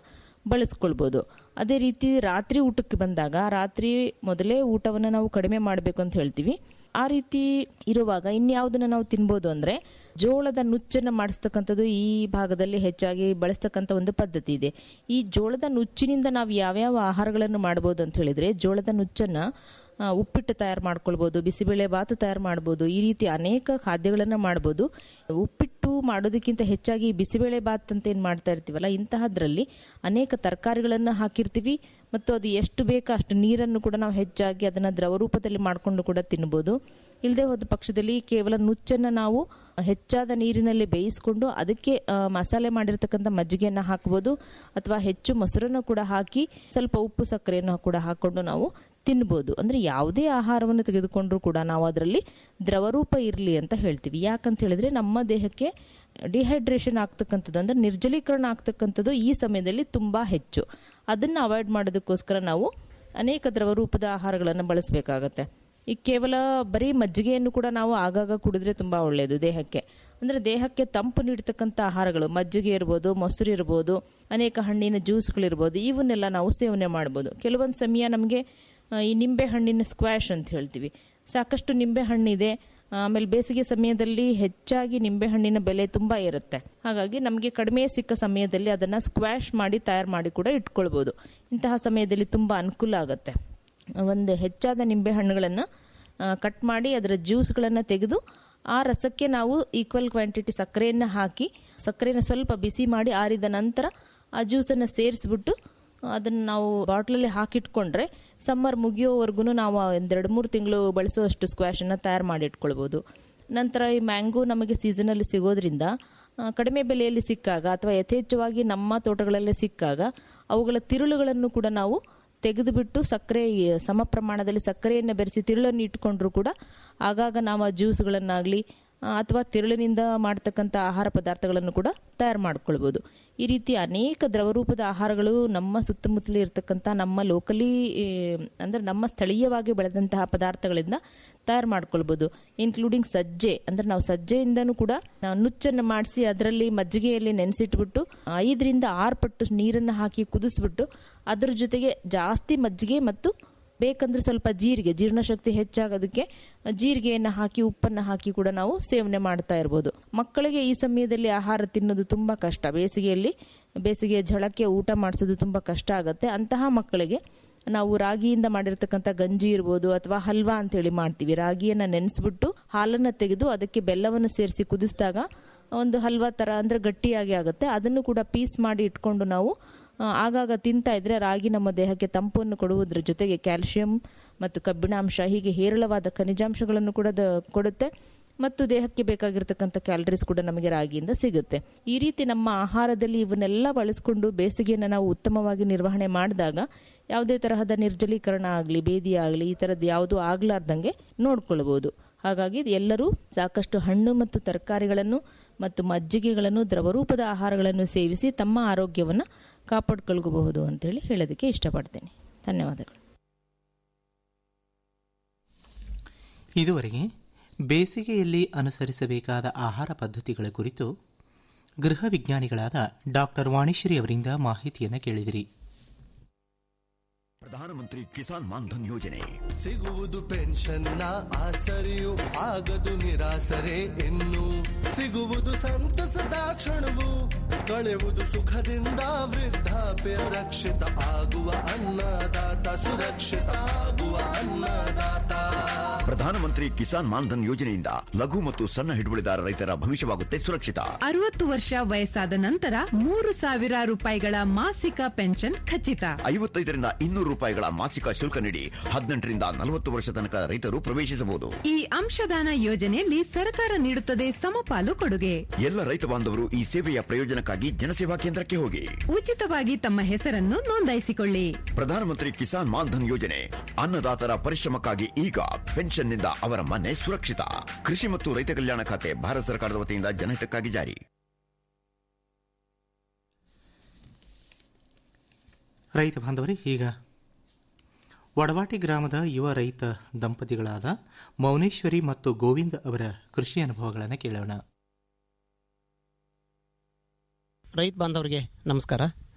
ಬಳಸ್ಕೊಳ್ಬೋದು ಅದೇ ರೀತಿ ರಾತ್ರಿ ಊಟಕ್ಕೆ ಬಂದಾಗ ರಾತ್ರಿ ಮೊದಲೇ ಊಟವನ್ನು ನಾವು ಕಡಿಮೆ ಮಾಡಬೇಕು ಅಂತ ಹೇಳ್ತೀವಿ ಆ ರೀತಿ ಇರುವಾಗ ಇನ್ಯಾವುದನ್ನು ನಾವು ತಿನ್ಬೋದು ಅಂದರೆ ಜೋಳದ ನುಚ್ಚನ್ನು ಮಾಡಿಸ್ತಕ್ಕಂಥದ್ದು ಈ ಭಾಗದಲ್ಲಿ ಹೆಚ್ಚಾಗಿ ಬಳಸ್ತಕ್ಕಂಥ ಒಂದು ಪದ್ಧತಿ ಇದೆ ಈ ಜೋಳದ ನುಚ್ಚಿನಿಂದ ನಾವು ಯಾವ್ಯಾವ ಆಹಾರಗಳನ್ನು ಮಾಡ್ಬೋದು ಅಂತ ಹೇಳಿದ್ರೆ ಜೋಳದ ನುಚ್ಚನ್ನು ಆ, ಉಪ್ಪಿಟ್ಟು ತಯಾರು ಮಾಡ್ಕೊಳ್ಬೋದು ಬಿಸಿಬೇಳೆ ಬಾತು ತಯಾರು ಮಾಡ್ಬೋದು ಈ ರೀತಿ ಅನೇಕ ಖಾದ್ಯಗಳನ್ನು ಮಾಡ್ಬೋದು ಉಪ್ಪಿಟ್ಟು ಮಾಡೋದಕ್ಕಿಂತ ಹೆಚ್ಚಾಗಿ ಬಿಸಿಬೇಳೆ ಬಾತ್ ಅಂತ ಏನು ಮಾಡ್ತಾ ಇರ್ತೀವಲ್ಲ ಇಂತಹದ್ರಲ್ಲಿ ಅನೇಕ ತರಕಾರಿಗಳನ್ನು ಹಾಕಿರ್ತೀವಿ ಮತ್ತು ಅದು ಎಷ್ಟು ಬೇಕೋ ಅಷ್ಟು ನೀರನ್ನು ಕೂಡ ನಾವು ಹೆಚ್ಚಾಗಿ ಅದನ್ನು ದ್ರವ ರೂಪದಲ್ಲಿ ಮಾಡಿಕೊಂಡು ಕೂಡ ತಿನ್ಬೋದು ಇಲ್ಲದೆ ಹೋದ ಪಕ್ಷದಲ್ಲಿ ಕೇವಲ ನುಚ್ಚನ್ನು ನಾವು ಹೆಚ್ಚಾದ ನೀರಿನಲ್ಲಿ ಬೇಯಿಸ್ಕೊಂಡು ಅದಕ್ಕೆ ಆ, ಮಸಾಲೆ ಮಾಡಿರ್ತಕ್ಕಂಥ ಮಜ್ಜಿಗೆಯನ್ನು ಹಾಕ್ಬೋದು ಅಥವಾ ಹೆಚ್ಚು ಮೊಸರನ್ನು ಕೂಡ ಹಾಕಿ ಸ್ವಲ್ಪ ಉಪ್ಪು ಸಕ್ಕರೆಯನ್ನು ಕೂಡ ಹಾಕ್ಕೊಂಡು ನಾವು ತಿನ್ಬೋದು ಅಂದರೆ ಯಾವುದೇ ಆಹಾರವನ್ನು ತೆಗೆದುಕೊಂಡ್ರೂ ಕೂಡ ನಾವು ಅದರಲ್ಲಿ ದ್ರವರೂಪ ಇರಲಿ ಅಂತ ಹೇಳ್ತೀವಿ ಯಾಕಂತ ಹೇಳಿದ್ರೆ ನಮ್ಮ ದೇಹಕ್ಕೆ ಡಿಹೈಡ್ರೇಷನ್ ಆಗ್ತಕ್ಕಂಥದ್ದು ಅಂದರೆ ನಿರ್ಜಲೀಕರಣ ಆಗ್ತಕ್ಕಂಥದ್ದು ಈ ಸಮಯದಲ್ಲಿ ತುಂಬ ಹೆಚ್ಚು ಅದನ್ನು ಅವಾಯ್ಡ್ ಮಾಡೋದಕ್ಕೋಸ್ಕರ ನಾವು ಅನೇಕ ದ್ರವರೂಪದ ಆಹಾರಗಳನ್ನು ಬಳಸಬೇಕಾಗತ್ತೆ ಈ ಕೇವಲ ಬರೀ ಮಜ್ಜಿಗೆಯನ್ನು ಕೂಡ ನಾವು ಆಗಾಗ ಕುಡಿದ್ರೆ ತುಂಬ ಒಳ್ಳೆಯದು ದೇಹಕ್ಕೆ ಅಂದರೆ ದೇಹಕ್ಕೆ ತಂಪು ನೀಡ್ತಕ್ಕಂಥ ಆಹಾರಗಳು ಮಜ್ಜಿಗೆ ಇರ್ಬೋದು ಮೊಸರು ಇರ್ಬೋದು ಅನೇಕ ಹಣ್ಣಿನ ಜ್ಯೂಸ್ಗಳಿರ್ಬೋದು ಇವನ್ನೆಲ್ಲ ನಾವು ಸೇವನೆ ಮಾಡ್ಬೋದು ಕೆಲವೊಂದು ಸಮಯ ನಮಗೆ ಆ, ಈ ನಿಂಬೆ ಹಣ್ಣಿನ ಸ್ಕ್ವಾಶ್ ಅಂತ ಹೇಳ್ತೀವಿ ಸಾಕಷ್ಟು ನಿಂಬೆ ಹಣ್ಣಿದೆ ಆಮೇಲೆ ಬೇಸಿಗೆ ಸಮಯದಲ್ಲಿ ಹೆಚ್ಚಾಗಿ ನಿಂಬೆ ಹಣ್ಣಿನ ಬೆಲೆ ತುಂಬ ಇರುತ್ತೆ ಹಾಗಾಗಿ ನಮಗೆ ಕಡಿಮೆ ಸಿಕ್ಕ ಸಮಯದಲ್ಲಿ ಅದನ್ನು ಸ್ಕ್ವಾಶ್ ಮಾಡಿ ತಯಾರು ಮಾಡಿ ಕೂಡ ಇಟ್ಕೊಳ್ಬೋದು ಇಂತಹ ಸಮಯದಲ್ಲಿ ತುಂಬ ಅನುಕೂಲ ಆಗುತ್ತೆ ಒಂದು ಹೆಚ್ಚಾದ ನಿಂಬೆ ಹಣ್ಣುಗಳನ್ನು ಕಟ್ ಮಾಡಿ ಅದರ ಜ್ಯೂಸ್ಗಳನ್ನು ತೆಗೆದು ಆ ರಸಕ್ಕೆ ನಾವು ಈಕ್ವಲ್ ಕ್ವಾಂಟಿಟಿ ಸಕ್ಕರೆಯನ್ನು ಹಾಕಿ ಸಕ್ಕರೆಯನ್ನು ಸ್ವಲ್ಪ ಬಿಸಿ ಮಾಡಿ ಆರಿದ ನಂತರ ಆ ಜ್ಯೂಸನ್ನು ಸೇರಿಸ್ಬಿಟ್ಟು ಅದನ್ನು ನಾವು ಬಾಟ್ಲಲ್ಲಿ ಹಾಕಿಟ್ಕೊಂಡ್ರೆ ಸಮ್ಮರ್ ಮುಗಿಯೋವರೆಗೂ ನಾವು ಒಂದೆರಡು ಮೂರು ತಿಂಗಳು ಬಳಸುವಷ್ಟು ಸ್ಕ್ವಾಶನ್ನು ತಯಾರು ಮಾಡಿ ಇಟ್ಕೊಳ್ಬೋದು ನಂತರ ಈ ಮ್ಯಾಂಗೋ ನಮಗೆ ಸೀಸನಲ್ಲಿ ಸಿಗೋದ್ರಿಂದ ಆ, ಕಡಿಮೆ ಬೆಲೆಯಲ್ಲಿ ಸಿಕ್ಕಾಗ ಅಥವಾ ಯಥೇಚ್ಛವಾಗಿ ನಮ್ಮ ತೋಟಗಳಲ್ಲೇ ಸಿಕ್ಕಾಗ ಅವುಗಳ ತಿರುಳುಗಳನ್ನು ಕೂಡ ನಾವು ತೆಗೆದುಬಿಟ್ಟು ಸಕ್ಕರೆ ಸಮ ಪ್ರಮಾಣದಲ್ಲಿ ಸಕ್ಕರೆಯನ್ನು ಬೆರೆಸಿ ತಿರುಳನ್ನು ಇಟ್ಕೊಂಡ್ರೂ ಕೂಡ ಆಗಾಗ ನಾವು ಆ ಜ್ಯೂಸ್ಗಳನ್ನಾಗಲಿ ಅಥವಾ ತಿರುಳಿನಿಂದ ಮಾಡ್ತಕ್ಕಂಥ ಆಹಾರ ಪದಾರ್ಥಗಳನ್ನು ಕೂಡ ತಯಾರು ಮಾಡ್ಕೊಳ್ಬೋದು ಈ ರೀತಿ ಅನೇಕ ದ್ರವರೂಪದ ಆಹಾರಗಳು ನಮ್ಮ ಸುತ್ತಮುತ್ತಲೇ ಇರತಕ್ಕಂಥ ನಮ್ಮ ಲೋಕಲಿ ಅಂದರೆ ನಮ್ಮ ಸ್ಥಳೀಯವಾಗಿ ಬೆಳೆದಂತಹ ಪದಾರ್ಥಗಳಿಂದ ತಯಾರು ಮಾಡ್ಕೊಳ್ಬೋದು ಇನ್ಕ್ಲೂಡಿಂಗ್ ಸಜ್ಜೆ ಅಂದರೆ ನಾವು ಸಜ್ಜೆಯಿಂದನೂ ಕೂಡ ನಾವು ನುಚ್ಚನ್ನು ಮಾಡಿಸಿ ಅದರಲ್ಲಿ ಮಜ್ಜಿಗೆಯಲ್ಲಿ ನೆನೆಸಿಟ್ಬಿಟ್ಟು ಐದರಿಂದ ಆರು ಪಟ್ಟು ನೀರನ್ನು ಹಾಕಿ ಕುದಿಸ್ಬಿಟ್ಟು ಅದರ ಜೊತೆಗೆ ಜಾಸ್ತಿ ಮಜ್ಜಿಗೆ ಮತ್ತು ಬೇಕಂದ್ರೆ ಸ್ವಲ್ಪ ಜೀರಿಗೆ ಜೀರ್ಣಶಕ್ತಿ ಹೆಚ್ಚಾಗೋದಕ್ಕೆ ಜೀರಿಗೆಯನ್ನು ಹಾಕಿ ಉಪ್ಪನ್ನು ಹಾಕಿ ಕೂಡ ನಾವು ಸೇವನೆ ಮಾಡ್ತಾ ಇರ್ಬೋದು ಮಕ್ಕಳಿಗೆ ಈ ಸಮಯದಲ್ಲಿ ಆಹಾರ ತಿನ್ನೋದು ತುಂಬ ಕಷ್ಟ ಬೇಸಿಗೆಯಲ್ಲಿ ಬೇಸಿಗೆ ಝಳಕ್ಕೆ ಊಟ ಮಾಡಿಸೋದು ತುಂಬ ಕಷ್ಟ ಆಗುತ್ತೆ ಅಂತಹ ಮಕ್ಕಳಿಗೆ ನಾವು ರಾಗಿಯಿಂದ ಮಾಡಿರ್ತಕ್ಕಂಥ ಗಂಜಿ ಇರ್ಬೋದು ಅಥವಾ ಹಲ್ವಾ ಅಂತೇಳಿ ಮಾಡ್ತೀವಿ ರಾಗಿಯನ್ನು ನೆನೆಸ್ಬಿಟ್ಟು ಹಾಲನ್ನು ತೆಗೆದು ಅದಕ್ಕೆ ಬೆಲ್ಲವನ್ನು ಸೇರಿಸಿ ಕುದಿಸಿದಾಗ ಒಂದು ಹಲ್ವಾ ಥರ ಅಂದರೆ ಗಟ್ಟಿಯಾಗಿ ಆಗುತ್ತೆ ಅದನ್ನು ಕೂಡ ಪೀಸ್ ಮಾಡಿ ಇಟ್ಕೊಂಡು ನಾವು ಆ, ಆಗಾಗ ತಿಂತಾ ಇದ್ರೆ ರಾಗಿ ನಮ್ಮ ದೇಹಕ್ಕೆ ತಂಪನ್ನು ಕೊಡುವುದರ ಜೊತೆಗೆ ಕ್ಯಾಲ್ಸಿಯಂ ಮತ್ತು ಕಬ್ಬಿಣಾಂಶ ಹೀಗೆ ಹೇರಳವಾದ ಖನಿಜಾಂಶಗಳನ್ನು ಕೂಡ ದ- ಕೊಡುತ್ತೆ ಮತ್ತು ದೇಹಕ್ಕೆ ಬೇಕಾಗಿರ್ತಕ್ಕಂಥ ಕ್ಯಾಲರೀಸ್ ಕೂಡ ನಮಗೆ ರಾಗಿಯಿಂದ ಸಿಗುತ್ತೆ ಈ ರೀತಿ ನಮ್ಮ ಆಹಾರದಲ್ಲಿ ಇವನ್ನೆಲ್ಲ ಬಳಸ್ಕೊಂಡು ಬೇಸಿಗೆಯನ್ನು ನಾವು ಉತ್ತಮವಾಗಿ ನಿರ್ವಹಣೆ ಮಾಡಿದಾಗ ಯಾವುದೇ ತರಹದ ನಿರ್ಜಲೀಕರಣ ಆಗಲಿ ಬೇದಿ ಆಗಲಿ ಈ ಥರದ್ದು ಯಾವುದೂ ಆಗ್ಲಾರ್ದಂಗೆ ನೋಡ್ಕೊಳ್ಬೋದು ಹಾಗಾಗಿ ಎಲ್ಲರೂ ಸಾಕಷ್ಟು ಹಣ್ಣು ಮತ್ತು ತರಕಾರಿಗಳನ್ನು ಮತ್ತು ಮಜ್ಜಿಗೆಗಳನ್ನು ದ್ರವರೂಪದ ಆಹಾರಗಳನ್ನು ಸೇವಿಸಿ ತಮ್ಮ ಆರೋಗ್ಯವನ್ನು ಕಾಪಾಡ್ಕೊಳ್ಬಹುದು ಅಂತೇಳಿ ಹೇಳೋದಕ್ಕೆ ಇಷ್ಟಪಡ್ತೇನೆ ಧನ್ಯವಾದಗಳು ಇದುವರೆಗೆ ಬೇಸಿಗೆಯಲ್ಲಿ ಅನುಸರಿಸಬೇಕಾದ ಆಹಾರ ಪದ್ಧತಿಗಳ ಕುರಿತು ಗೃಹ ವಿಜ್ಞಾನಿಗಳಾದ ಡಾಕ್ಟರ್ ವಾಣಿಶ್ರೀ ಅವರಿಂದ ಮಾಹಿತಿಯನ್ನು ಕೇಳಿದಿರಿ ಪ್ರಧಾನಮಂತ್ರಿ ಕಿಸಾನ್ ಮಾನ್ಧನ್ ಯೋಜನೆ ಸಿಗುವುದು ಪೆನ್ಷನ್ನ ಆಸರೆಯು ಆಗದು ನಿರಾಸರೆ ಇನ್ನು ಸಿಗುವುದು ಸಂತಸದ ಕ್ಷಣವು ಕಳೆಯುವುದು ಸುಖದಿಂದ ವೃದ್ಧಾಪ್ಯ ರಕ್ಷಿತ ಆಗುವ ಅನ್ನದಾತ ಸುರಕ್ಷಿತ ಆಗುವ ಅನ್ನದಾತ ಪ್ರಧಾನಮಂತ್ರಿ ಕಿಸಾನ್ ಮಾನ್ಧನ್ ಯೋಜನೆಯಿಂದ ಲಘು ಮತ್ತು ಸಣ್ಣ ಹಿಡುವಳಿದಾರ ರೈತರ ಭವಿಷ್ಯವಾಗುತ್ತೆ ಸುರಕ್ಷಿತ ಅರವತ್ತು ವರ್ಷ ವಯಸ್ಸಾದ ನಂತರ ಮೂರು ಸಾವಿರ ರೂಪಾಯಿಗಳ ಮಾಸಿಕ ಪೆನ್ಷನ್ ಖಚಿತ ಐವತ್ತೈದರಿಂದ ಇನ್ನೂರು ರೂಪಾಯಿಗಳ ಮಾಸಿಕ ಶುಲ್ಕ ನೀಡಿ ಹದಿನೆಂಟರಿಂದ ನಲವತ್ತು ವರ್ಷ ತನಕ ರೈತರು ಪ್ರವೇಶಿಸಬಹುದು ಈ ಅಂಶದಾನ ಯೋಜನೆಯಲ್ಲಿ ಸರ್ಕಾರ ನೀಡುತ್ತದೆ ಸಮಪಾಲು ಕೊಡುಗೆ ಎಲ್ಲ ರೈತ ಬಾಂಧವರು ಈ ಸೇವೆಯ ಪ್ರಯೋಜನಕ್ಕಾಗಿ ಜನಸೇವಾ ಕೇಂದ್ರಕ್ಕೆ ಹೋಗಿ ಉಚಿತವಾಗಿ ತಮ್ಮ ಹೆಸರನ್ನು ನೋಂದಾಯಿಸಿಕೊಳ್ಳಿ ಪ್ರಧಾನಮಂತ್ರಿ ಕಿಸಾನ್ ಮಾನ್ಧನ್ ಯೋಜನೆ ಅನ್ನದಾತರ ಪರಿಶ್ರಮಕ್ಕಾಗಿ ಈಗ ಪೆನ್ಷನ್ನಿಂದ ಅವರ ಮನೆ ಸುರಕ್ಷಿತ ಕೃಷಿ ಮತ್ತು ರೈತ ಕಲ್ಯಾಣ ಖಾತೆ ಭಾರತ ಸರ್ಕಾರದ ವತಿಯಿಂದ ಜನಹಿತಕ್ಕಾಗಿ ಜಾರಿ ರೈತ ಬಾಂಧವರೇ ಈಗ ವಡವಾಟಿ ಗ್ರಾಮದ ಯುವ ರೈತ ದಂಪತಿಗಳಾದ ಮೌನೇಶ್ವರಿ ಮತ್ತು ಗೋವಿಂದ್ ಅವರ ಕೃಷಿ ಅನುಭವಗಳನ್ನು ಕೇಳೋಣ ರೈತ ಬಾಂಧವರಿಗೆ ನಮಸ್ಕಾರ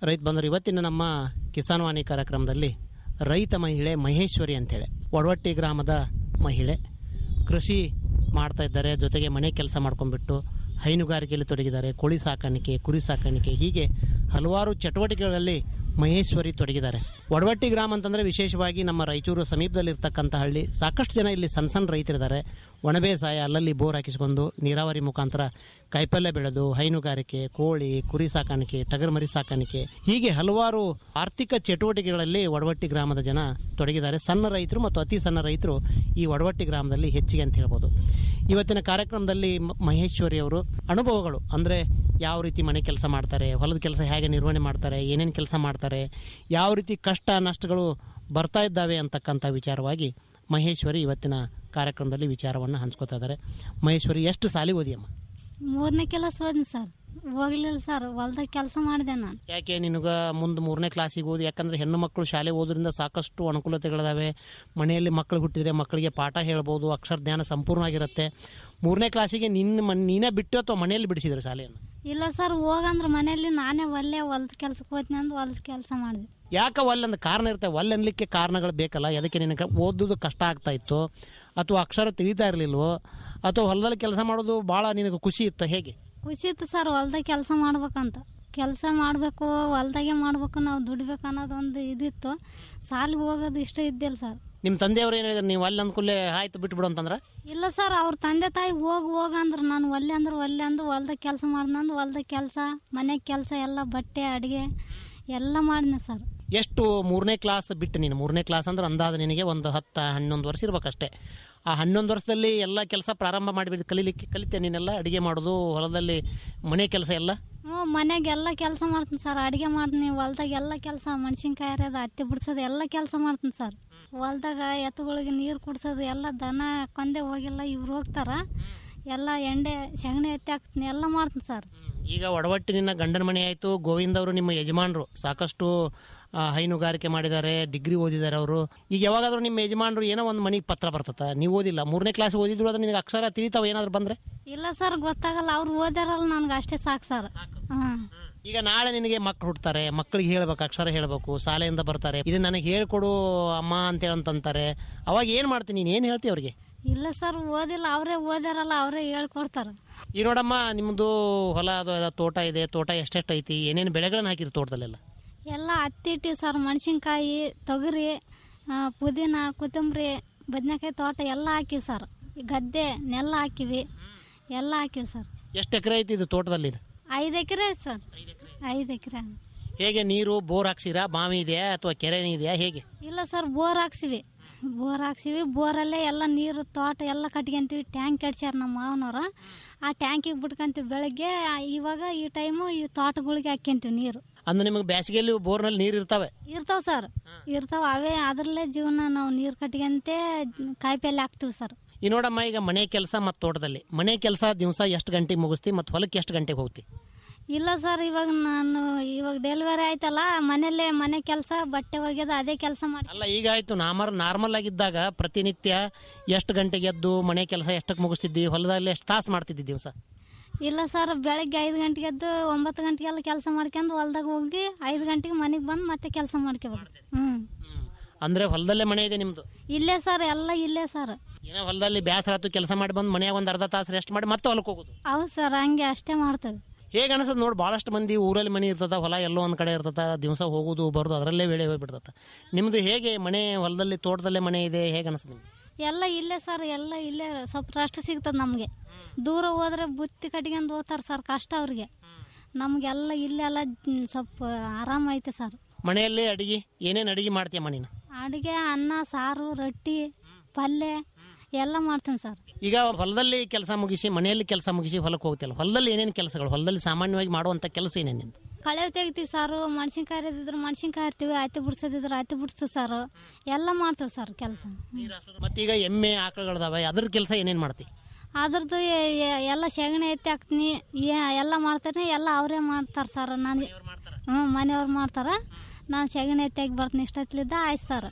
ರೈತ ಬಂದರು ಇವತ್ತಿನ ನಮ್ಮ ಕಿಸಾನ್ ವಾಣಿ ಕಾರ್ಯಕ್ರಮದಲ್ಲಿ ರೈತ ಮಹಿಳೆ ಮಹೇಶ್ವರಿ ಅಂತೇಳಿ ಒಡವಟ್ಟಿ ಗ್ರಾಮದ ಮಹಿಳೆ ಕೃಷಿ ಮಾಡ್ತಾ ಇದ್ದಾರೆ ಜೊತೆಗೆ ಮನೆ ಕೆಲಸ ಮಾಡ್ಕೊಂಡ್ಬಿಟ್ಟು ಹೈನುಗಾರಿಕೆಯಲ್ಲಿ ತೊಡಗಿದ್ದಾರೆ ಕೋಳಿ ಸಾಕಾಣಿಕೆ ಕುರಿ ಸಾಕಾಣಿಕೆ ಹೀಗೆ ಹಲವಾರು ಚಟುವಟಿಕೆಗಳಲ್ಲಿ ಮಹೇಶ್ವರಿ ತೊಡಗಿದ್ದಾರೆ ಒಡವಟ್ಟಿ ಗ್ರಾಮ ಅಂತಂದ್ರೆ ವಿಶೇಷವಾಗಿ ನಮ್ಮ ರಾಯಚೂರು ಸಮೀಪದಲ್ಲಿರ್ತಕ್ಕಂಥ ಹಳ್ಳಿ ಸಾಕಷ್ಟು ಜನ ಇಲ್ಲಿ ಸಣ್ಣ ಸಣ್ಣ ರೈತರಿದ್ದಾರೆ ಒಣಬೇಸಾಯ ಅಲ್ಲಲ್ಲಿ ಬೋರ್ ಹಾಕಿಸ್ಕೊಂಡು ನೀರಾವರಿ ಮುಖಾಂತರ ಕಾಯಿಪಲ್ಯ ಬೆಳೆದು ಹೈನುಗಾರಿಕೆ ಕೋಳಿ ಕುರಿ ಸಾಕಾಣಿಕೆ ಟಗರ್ಮರಿ ಸಾಕಾಣಿಕೆ ಹೀಗೆ ಹಲವಾರು ಆರ್ಥಿಕ ಚಟುವಟಿಕೆಗಳಲ್ಲಿ ಒಡವಟ್ಟಿ ಗ್ರಾಮದ ಜನ ತೊಡಗಿದ್ದಾರೆ ಸಣ್ಣ ರೈತರು ಮತ್ತು ಅತಿ ಸಣ್ಣ ರೈತರು ಈ ಒಡವಟ್ಟಿ ಗ್ರಾಮದಲ್ಲಿ ಹೆಚ್ಚಿಗೆ ಅಂತ ಹೇಳ್ಬೋದು ಇವತ್ತಿನ ಕಾರ್ಯಕ್ರಮದಲ್ಲಿ ಮ- ಮಹೇಶ್ವರಿ ಅವರು ಅನುಭವಗಳು ಅಂದರೆ ಯಾವ ರೀತಿ ಮನೆ ಕೆಲಸ ಮಾಡ್ತಾರೆ ಹೊಲದ ಕೆಲಸ ಹೇಗೆ ನಿರ್ವಹಣೆ ಮಾಡ್ತಾರೆ ಏನೇನು ಕೆಲಸ ಮಾಡ್ತಾರೆ ಯಾವ ರೀತಿ ಕಷ್ಟ ನಷ್ಟಗಳು ಬರ್ತಾ ಇದ್ದಾವೆ ಅಂತಕ್ಕಂಥ ವಿಚಾರವಾಗಿ ಮಹೇಶ್ವರಿ ಇವತ್ತಿನ ಕಾರ್ಯಕ್ರಮದಲ್ಲಿ ವಿಚಾರವನ್ನು ಹಂಚ್ಕೋತಾ ಇದ್ದಾರೆ ಮಹೇಶ್ವರಿ ಎಷ್ಟು ಸಾಲಿ ಓದಿಯಮ್ಮ ಮೂರನೇ ಕೆಲಸ ಹೋದ್ನಿ ಸರ್ ಹೋಗ್ಲಿಲ್ಲ ಸರ್ ಹೊಲ್ದಾಗ ಕೆಲಸ ಮಾಡಿದೆ ನಾನು ಯಾಕೆ ನಿನಗ ಮುಂದೆ ಮೂರನೇ ಕ್ಲಾಸಿಗೆ ಓದಿ ಯಾಕಂದ್ರೆ ಹೆಣ್ಣು ಮಕ್ಕಳು ಶಾಲೆ ಓದ್ರಿಂದ ಸಾಕಷ್ಟು ಅನುಕೂಲತೆಗಳಿದಾವೆ ಮನೆಯಲ್ಲಿ ಮಕ್ಕಳು ಹುಟ್ಟಿದ್ರೆ ಮಕ್ಕಳಿಗೆ ಪಾಠ ಹೇಳ್ಬೋದು ಅಕ್ಷರ ಜ್ಞಾನ ಸಂಪೂರ್ಣವಾಗಿರುತ್ತೆ ಮೂರನೇ ಕ್ಲಾಸಿಗೆ ನಿನ್ನ ಮನ್- ನೀನೇ ಬಿಟ್ಟು ಅಥವಾ ಮನೆಯಲ್ಲಿ ಬಿಡಿಸಿದ್ರು ಶಾಲೆಯನ್ನು ಇಲ್ಲ ಸರ್ ಹೋಗಂದ್ರೆ ಮನೆಯಲ್ಲಿ ನಾನೇ ಒಲ್ಲೆ ಹೊಲ್ದ ಕೆಲ್ಸಕ್ಕೆ ಹೋಗ್ತೀನಿ ಅಂದ್ ಹೊಲ್ದ ಕೆಲಸ ಮಾಡಿದೆ ಯಾಕೆ ಒಲ್ಲೆ ಅಂದ ಕಾರಣ ಇರುತ್ತೆ ಒಲ್ಲೆ ಅನ್ಲಿಕ್ಕೆ ಕಾರಣಗಳು ಬೇಕಲ್ಲ ಅದಕ್ಕೆ ನಿನಗೆ ಓದೋದು ಕಷ್ಟ ಆಗ್ತಾ ಇತ್ತು ಅಥವಾ ಅಕ್ಷರ ತಿಳಿತಾ ಇರಲಿಲ್ವೋ ಅಥವಾ ಹೊಲದಲ್ಲಿ ಕೆಲಸ ಮಾಡೋದು ಭಾಳ ನಿನಗೆ ಖುಷಿ ಇತ್ತು ಹೇಗೆ ಖುಷಿ ಇತ್ತು ಸರ್ ಹೊಲ್ದಾಗ ಕೆಲಸ ಮಾಡ್ಬೇಕಂತ ಕೆಲಸ ಮಾಡಬೇಕು ಹೊಲ್ದಾಗೆ ಮಾಡ್ಬೇಕು ನಾವು ದುಡಿಬೇಕು ಅನ್ನೋದು ಒಂದು ಇದಿತ್ತು ಸಾಲಿಗೆ ಹೋಗೋದು ಇಷ್ಟ ಇದ್ದಿಲ್ಲ ಸರ್ ನಿಮ್ಮ ತಂದೆಯವರು ಏನು ಹೇಳಿದ್ರು ನೀವು ಅಲ್ಲಿ ಅಂದ್ಕೂಲೆ ಆಯ್ತು ಬಿಟ್ಬಿಡು ಅಂತಂದ್ರೆ ಇಲ್ಲ ಸರ್ ಅವ್ರ ತಂದೆ ತಾಯಿ ಹೋಗ್ ಹೋಗ ಅಂದ್ರೆ ನಾನು ಒಲ್ಲೆ ಅಂದ್ರೆ ಒಲ್ಲೆ ಅಂದು ಹೊಲ್ದಾಗ ಕೆಲಸ ಮಾಡ್ದಂದು ಹೊಲ್ದಾಗ ಕೆಲಸ ಮನೆ ಕೆಲಸ ಎಲ್ಲ ಬಟ್ಟೆ ಅಡುಗೆ ಎಲ್ಲ ಮಾಡಿದೆ ಸರ್ ಎಷ್ಟು ಮೂರನೇ ಕ್ಲಾಸ್ ಬಿಟ್ಟು ನೀನು ಮೂರನೇ ಕ್ಲಾಸ್ ಅಂದ್ರೆ ಅಂದಾಜು ನಿನಗೆ ಒಂದು ಹತ್ತು ಹನ್ನೊಂದು ವರ್ಷ ಇರ್ಬೇಕಷ್ಟೇ ಆ ಹನ್ನೊಂದು ವರ್ಷದಲ್ಲಿ ಎಲ್ಲ ಕೆಲಸ ಪ್ರಾರಂಭ ಮಾಡಿಬಿಟ್ಟು ಕಲೀಲಿಕ್ಕೆ ಕಲಿತೆ ನೀನೆಲ್ಲ ಅಡುಗೆ ಮಾಡೋದು ಹೊಲದಲ್ಲಿ ಮನೆ ಕೆಲಸ ಎಲ್ಲ ಹ್ಞೂ ಮನ್ಯಾಗ ಎಲ್ಲ ಕೆಲಸ ಮಾಡ್ತೀನಿ ಸರ್ ಅಡುಗೆ ಮಾಡ್ತೀನಿ ಹೊಲ್ದಾಗ ಎಲ್ಲ ಕೆಲಸ ಮೆಣಸಿನ್ಕಾಯಿ ಹರಿಯೋದು ಹತ್ತಿ ಬಿಡ್ಸೋದು ಎಲ್ಲ ಕೆಲಸ ಮಾಡ್ತೀನಿ ಸರ್ ಹೊಲ್ದಾಗ ಎತ್ತುಗಳಿಗೆ ನೀರು ಕುಡ್ಸೋದು ಎಲ್ಲ ದನ ಕೊಂದೆ ಹೋಗಿಲ್ಲ ಇವ್ರು ಹೋಗ್ತಾರ ಎಲ್ಲ ಎಂಡೆ ಸಗಣಿ ಎತ್ತಿ ಹಾಕ್ತೀನಿ ಎಲ್ಲ ಮಾಡ್ತೀನಿ ಸರ್ ಈಗ ಒಡವಟ್ಟಿ ನಿನ್ನ ಗಂಡನ ಮನೆ ಆಯಿತು ಗೋವಿಂದ ಅವರು ನಿಮ್ಮ ಯಜಮಾನರು ಸಾಕಷ್ಟು ಆ, ಹೈನುಗಾರಿಕೆ ಮಾಡಿದ್ದಾರೆ ಡಿಗ್ರಿ ಓದಿದ್ದಾರೆ ಅವರು ಈಗ ಯಾವಾಗಾದ್ರೂ ನಿಮ್ಮ ಯಜಮಾನರು ಏನೋ ಒಂದು ಮನೆಗೆ ಪತ್ರ ಬರ್ತದ ನೀವು ಓದಿಲ್ಲ ಮೂರನೇ ಕ್ಲಾಸ್ ಓದಿದ್ರು ಅದು ನಿನಗೆ ಅಕ್ಷರ ತಿಳಿತಾವ ಏನಾದ್ರು ಬಂದ್ರೆ ಇಲ್ಲ ಸರ್ ಗೊತ್ತಾಗಲ್ಲ ಅವ್ರು ಓದ್ಯಾರಲ್ಲ ನನ್ಗೆ ಅಷ್ಟೇ ಸಾಕು ಸರ್ ಹಾಂ ಈಗ ನಾಳೆ ನಿನಗೆ ಮಕ್ಳು ಹುಡ್ತಾರೆ ಮಕ್ಕಳಿಗೆ ಹೇಳ್ಬೇಕು ಅಕ್ಷರ ಹೇಳ್ಬೇಕು ಶಾಲೆಯಿಂದ ಬರ್ತಾರೆ ಇದು ನನಗೆ ಹೇಳ್ಕೊಡು ಅಮ್ಮ ಅಂತ ಅಂತಂತಾರೆ ಅವಾಗ ಏನ್ ಮಾಡ್ತೀನಿ ನೀನು ಏನ್ ಹೇಳ್ತಿ ಅವ್ರಿಗೆ ಇಲ್ಲ ಸರ್ ಓದಿಲ್ಲ ಅವರೇ ಓದ್ಯಾರಲ್ಲ ಅವರೇ ಹೇಳ್ಕೊಡ್ತಾರ ಈ ನೋಡಮ್ಮ ನಿಮ್ದು ಹೊಲ ಅದು ಅದು ತೋಟ ಇದೆ ತೋಟ ಎಷ್ಟೆಷ್ಟು ಐತಿ ಏನೇನು ಬೆಳೆಗಳನ್ನ ಹಾಕಿರಿ ತೋಟದಲ್ಲೆಲ್ಲ ಎಲ್ಲ ಹತ್ತಿ ಇಟ್ಟಿವಿ ಸರ್ ಮೆಣಸಿನ್ಕಾಯಿ ತೊಗರಿ ಆ, ಪುದೀನ ಕೊತ್ತಂಬರಿ ಬದನೆಕಾಯಿ ತೋಟ ಎಲ್ಲ ಹಾಕಿವಿ ಸರ್ ಈ ಗದ್ದೆ ನೆಲ್ಲ ಹಾಕಿವಿ ಎಲ್ಲ ಹಾಕಿವಿ ಸರ್ ಎಷ್ಟು ಎಕರೆ ಐತಿ ಇದು ತೋಟದಲ್ಲಿ ಇದು? ಐದು ಎಕರೆ ಸರ್ ಐದು ಎಕರೆ ಹೇಗೆ ನೀರು ಬೋರ್ ಹಾಕ್ಸಿರಾ ಬಾವಿ ಇದೆಯಾ ಅಥವಾ ಕೆರೆ ಇದೆಯಾ ಹೇಗೆ ಇಲ್ಲ ಸರ್ ಬೋರ್ ಹಾಕ್ಸಿವಿ ಬೋರ್ ಹಾಕ್ಸಿವಿ ಬೋರಲ್ಲೇ ಎಲ್ಲ ನೀರು ತೋಟ ಎಲ್ಲ ಕಟ್ಕೊಂತೀವಿ ಟ್ಯಾಂಕ್ ಕಟ್ಸ್ಯಾರ ನಮ್ಮ ಮಾವನವ್ರ ಆ ಟ್ಯಾಂಕಿಗೆ ಬಿಟ್ಕೊಂತೀವಿ ಬೆಳಗ್ಗೆ ಆ, ಇವಾಗ ಈ ಟೈಮು ಈ ತೋಟಗಳಿಗೆ ಹಾಕ್ಯಂತೀವಿ ನೀರು ಅಂದ್ರೆ ನಿಮಗೆ ಬೇಸಿಗೆಯಲ್ಲಿ ಬೋರ್ನಲ್ಲಿ ನೀರು ಇರ್ತಾವೆ ಇರ್ತಾವ ಸರ್ ಇರ್ತಾವ ಅವೇ ಅದ್ರಲ್ಲೇ ಜೀವನ ನಾವು ನೀರು ಕಟ್ಕೊಂತೆ ಕಾಯಿಪಲ್ಲೆ ಹಾಕ್ತಿವಿ ಸರ್ ಈ ನೋಡಮ್ಮ ಈಗ ಮನೆ ಕೆಲಸ ಮತ್ತು ತೋಟದಲ್ಲಿ ಮನೆ ಕೆಲಸ ದಿವಸ ಎಷ್ಟು ಗಂಟೆಗೆ ಮುಗಿಸ್ತಿ ಮತ್ತು ಹೊಲಕ್ಕೆ ಎಷ್ಟು ಗಂಟೆಗೆ ಹೋಗ್ತಿ ಇಲ್ಲ ಸರ್ ಇವಾಗ ನಾನು ಇವಾಗ ಡೆಲಿವರಿ ಆಯ್ತಲ್ಲ ಮನೆಯಲ್ಲೇ ಮನೆ ಕೆಲಸ ಬಟ್ಟೆ ಒಗೆದು ಅದೇ ಕೆಲಸ ಮಾಡಿ ಅಲ್ಲ ಈಗ ಆಯ್ತು ನಾರ್ಮಲ್ ನಾರ್ಮಲ್ ಆಗಿದ್ದಾಗ ಪ್ರತಿನಿತ್ಯ ಎಷ್ಟು ಗಂಟೆಗೆ ಎದ್ದು ಮನೆ ಕೆಲಸ ಎಷ್ಟಕ್ಕೆ ಮುಗಿಸ್ತಿದ್ದಿ ಹೊಲದಲ್ಲಿ ಎಷ್ಟು ತಾಸು ಮಾಡ್ತಿದ್ದಿ ದಿವಸ ಇಲ್ಲ ಸರ್ ಬೆಳಗ್ಗೆ ಐದು ಗಂಟೆಗೆ ಎದ್ದು ಒಂಬತ್ತು ಗಂಟೆಗೆಲ್ಲ ಕೆಲಸ ಮಾಡ್ಕೊಂಡು ಹೊಲ್ದಾಗ ಹೋಗಿ ಐದು ಗಂಟೆಗೆ ಮನೆಗೆ ಬಂದು ಮತ್ತೆ ಕೆಲಸ ಮಾಡ್ಕೋಬೇಕು ಹ್ಞೂ ಅಂದ್ರೆ ಹೊಲದಲ್ಲೇ ಮನೆ ಇದೆ ನಿಮ್ದು ಇಲ್ಲೇ ಸರ್ ಎಲ್ಲ ಇಲ್ಲೇ ಸರ್ ಏನೋ ಹೊಲದಲ್ಲಿ ಬೇಸರ ಆತು ಕೆಲಸ ಮಾಡಿ ಬಂದು ಮನೆಯಾಗ ಒಂದು ಅರ್ಧ ತಾಸು ರೆಸ್ಟ್ ಮಾಡಿ ಮತ್ತೆ ಹೊಲಕ್ಕೆ ಹೋಗೋದು ಹೌದು ಸರ್ ಹಂಗೆ ಅಷ್ಟೇ ಮಾಡ್ತೇವೆ ಹೇಗೆ ಅನಿಸ್ತದೆ ನೋಡಿ ಭಾಳಷ್ಟು ಮಂದಿ ಊರಲ್ಲಿ ಮನೆ ಇರ್ತದ ಹೊಲ ಎಲ್ಲೋ ಒಂದು ಕಡೆ ಇರ್ತದ ದಿವಸ ಹೋಗೋದು ಬರೋದು ಅದರಲ್ಲೇ ವೇಳೆ ಹೋಗ್ಬಿಡ್ತದ ನಿಮ್ದು ಹೇಗೆ ಮನೆ ಹೊಲದಲ್ಲಿ ತೋಟದಲ್ಲೇ ಮನೆ ಇದೆ ಹೇಗೆ ಅನಿಸ್ತದೆ ನಿಮ್ಗೆ ಎಲ್ಲ ಇಲ್ಲೇ ಸರ್ ಎಲ್ಲ ಇಲ್ಲೇ ಸ್ವಲ್ಪ ರಸ್ಟ್ ಸಿಗ್ತದೆ ನಮಗೆ ದೂರ ಹೋದ್ರೆ ಬುತ್ತಿ ಕಟ್ಕೊಂಡು ಹೋಗ್ತಾರೆ ಸರ್ ಕಷ್ಟ ಅವ್ರಿಗೆ ನಮಗೆಲ್ಲ ಇಲ್ಲೆಲ್ಲ ಮ್, ಸ್ವಲ್ಪ ಆರಾಮ ಐತೆ ಸರ್ ಮನೆಯಲ್ಲಿ ಅಡಿಗೆ ಏನೇನು ಅಡಿಗೆ ಮಾಡ್ತೀಯಮ್ಮ ನೀನು ಅಡುಗೆ ಅನ್ನ ಸಾರು ರೊಟ್ಟಿ ಪಲ್ಯ ಎಲ್ಲ ಮಾಡ್ತೀನಿ ಸರ್ ಈಗ ಹೊಲದಲ್ಲಿ ಕೆಲಸ ಮುಗಿಸಿ ಮನೆಯಲ್ಲಿ ಕೆಲಸ ಮುಗಿಸಿ ಹೊಲಕ್ಕೆ ಹೋಗ್ತಿಲ್ಲ ಹೊಲದಲ್ಲಿ ಏನೇನು ಕೆಲಸಗಳು ಹೊಲದಲ್ಲಿ ಸಾಮಾನ್ಯವಾಗಿ ಮಾಡುವಂಥ ಕೆಲಸ ಏನೇನು ನಿಂದು ಕಳೆ ತೆಗಿತೀವಿ ಸಾರು ಮೆಣಸಿನ್ಕಾಯಿ ಹರಿದಿದ್ರೆ ಮೆಣಸಿನ್ಕಾಯಿ ಹರ್ತೀವಿ ಹತ್ತಿ ಬಿಡ್ಸೋದಿದ್ರೆ ಹತ್ತಿ ಬಿಡ್ಸ್ತೀವಿ ಸರ್ ಎಲ್ಲ ಮಾಡ್ತೀವಿ ಸರ್ ಕೆಲಸ ಮತ್ತೀಗ ಎಮ್ಮೆ ಆಕಳುಗಳದಾವೆ ಅದ್ರ ಕೆಲಸ ಏನೇನು ಮಾಡ್ತಿ ಅದ್ರದ್ದು ಎ- ಎ- ಎಲ್ಲ ಸೆಗಣಿ ಎತ್ತಿ ಹಾಕ್ತೀನಿ ಏ- ಎಲ್ಲ ಮಾಡ್ತಾರೆ ಎಲ್ಲ ಅವರೇ ಮಾಡ್ತಾರೆ ಸರ್ ನಾನು ಹ್ಞೂ ಮನೆಯವ್ರು ಮಾಡ್ತಾರೆ ನಾನು ಸೆಗಣಿ ಎತ್ತಿ ಹಾಕಿ ಬರ್ತೀನಿ ಇಷ್ಟೊತ್ತಲಿದ್ದ ಆಯ್ತು ಸರ್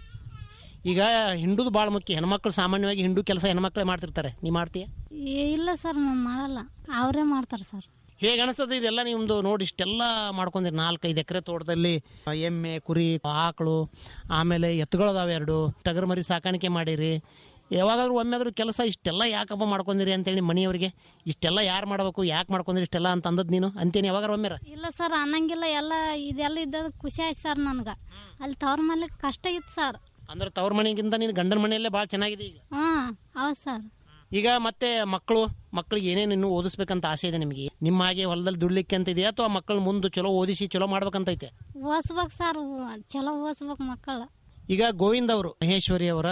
ಈಗ ಹಿಂಡುದು ಭಾಳ ಮುಖ್ಯ ಹೆಣ್ಮಕ್ಳು ಸಾಮಾನ್ಯವಾಗಿ ಹಿಂಡು ಕೆಲಸ ಹೆಣ್ಮಕ್ಳೇ ಮಾಡ್ತಿರ್ತಾರೆ ನೀ ಮಾಡ್ತೀಯ ಏ- ಇಲ್ಲ ಸರ್ ನಾನು ಮಾಡಲ್ಲ ಅವರೇ ಮಾಡ್ತಾರೆ ಸರ್ ಹೇಗೆ ಅನಿಸ್ತದೆ ಇದೆಲ್ಲ ನಿಮ್ದು ನೋಡಿ ಇಷ್ಟೆಲ್ಲ ಮಾಡ್ಕೊಂಡಿರಿ ನಾಲ್ಕೈದು ಎಕರೆ ತೋಟದಲ್ಲಿ ಆ, ಎಮ್ಮೆ ಕುರಿ ಆಕಳು ಆಮೇಲೆ ಎತ್ತುಗಳದಾವೆ ಎರಡು ಟಗರ್ ಮರಿ ಸಾಕಾಣಿಕೆ ಮಾಡಿರಿ ಯಾವಾಗಾದ್ರೂ ಒಮ್ಮೆಯಾದ್ರೂ ಕೆಲಸ ಇಷ್ಟೆಲ್ಲ ಯಾಕಪ್ಪ ಮಾಡ್ಕೊಂಡಿರಿ ಅಂತೇಳಿ ಮನೆಯವರಿಗೆ ಇಷ್ಟೆಲ್ಲ ಯಾರು ಮಾಡಬೇಕು ಯಾಕೆ ಮಾಡ್ಕೊಂಡಿರಿ ಇಷ್ಟೆಲ್ಲ ಅಂತ ಅಂದದ್ ನೀನು ಅಂತೇನಿ ಯಾವಾಗಾರ ಒಮ್ಮೆರ ಇಲ್ಲ ಸರ್ ಅನ್ನಂಗಿಲ್ಲ ಎಲ್ಲ ಇದೆಲ್ಲ ಇದ್ದದ ಖುಷಿ ಆಯ್ತು ಸರ್ ನನ್ಗೆ ಅಲ್ಲಿ ತವ್ರ ಮನೆ ಕಷ್ಟ ಇತ್ತು ಸರ್ ಅಂದ್ರೆ ತವ್ರ ಮನೆಗಿಂತ ನೀನು ಗಂಡನ ಮನೆಯಲ್ಲೇ ಭಾಳ ಚೆನ್ನಾಗಿದೆ ಈಗ ಹ್ಞೂ ಹೌದು ಸರ್ ಈಗ ಮತ್ತೆ ಮಕ್ಕಳು ಮಕ್ಕಳಿಗೆ ಏನೇನು ಇನ್ನೂ ಓದಿಸ್ಬೇಕಂತ ಆಸೆ ಇದೆ ನಿಮಗೆ ನಿಮ್ಮ ಹಾಗೆ ಹೊಲದಲ್ಲಿ ದುಡ್ಲಿಕ್ಕೆ ಅಂತ ಇದೆಯಾ ಅಥವಾ ಮಕ್ಕಳು ಮುಂದೆ ಚಲೋ ಓದಿಸಿ ಚಲೋ ಮಾಡ್ಬೇಕಂತೈತೆ ಓದಿಸ್ಬೇಕು ಸರ್ ಚಲೋ ಓದಿಸ್ಬೇಕು ಮಕ್ಕಳು ಈಗ ಗೋವಿಂದ ಅವರು ಮಹೇಶ್ವರಿ ಅವರ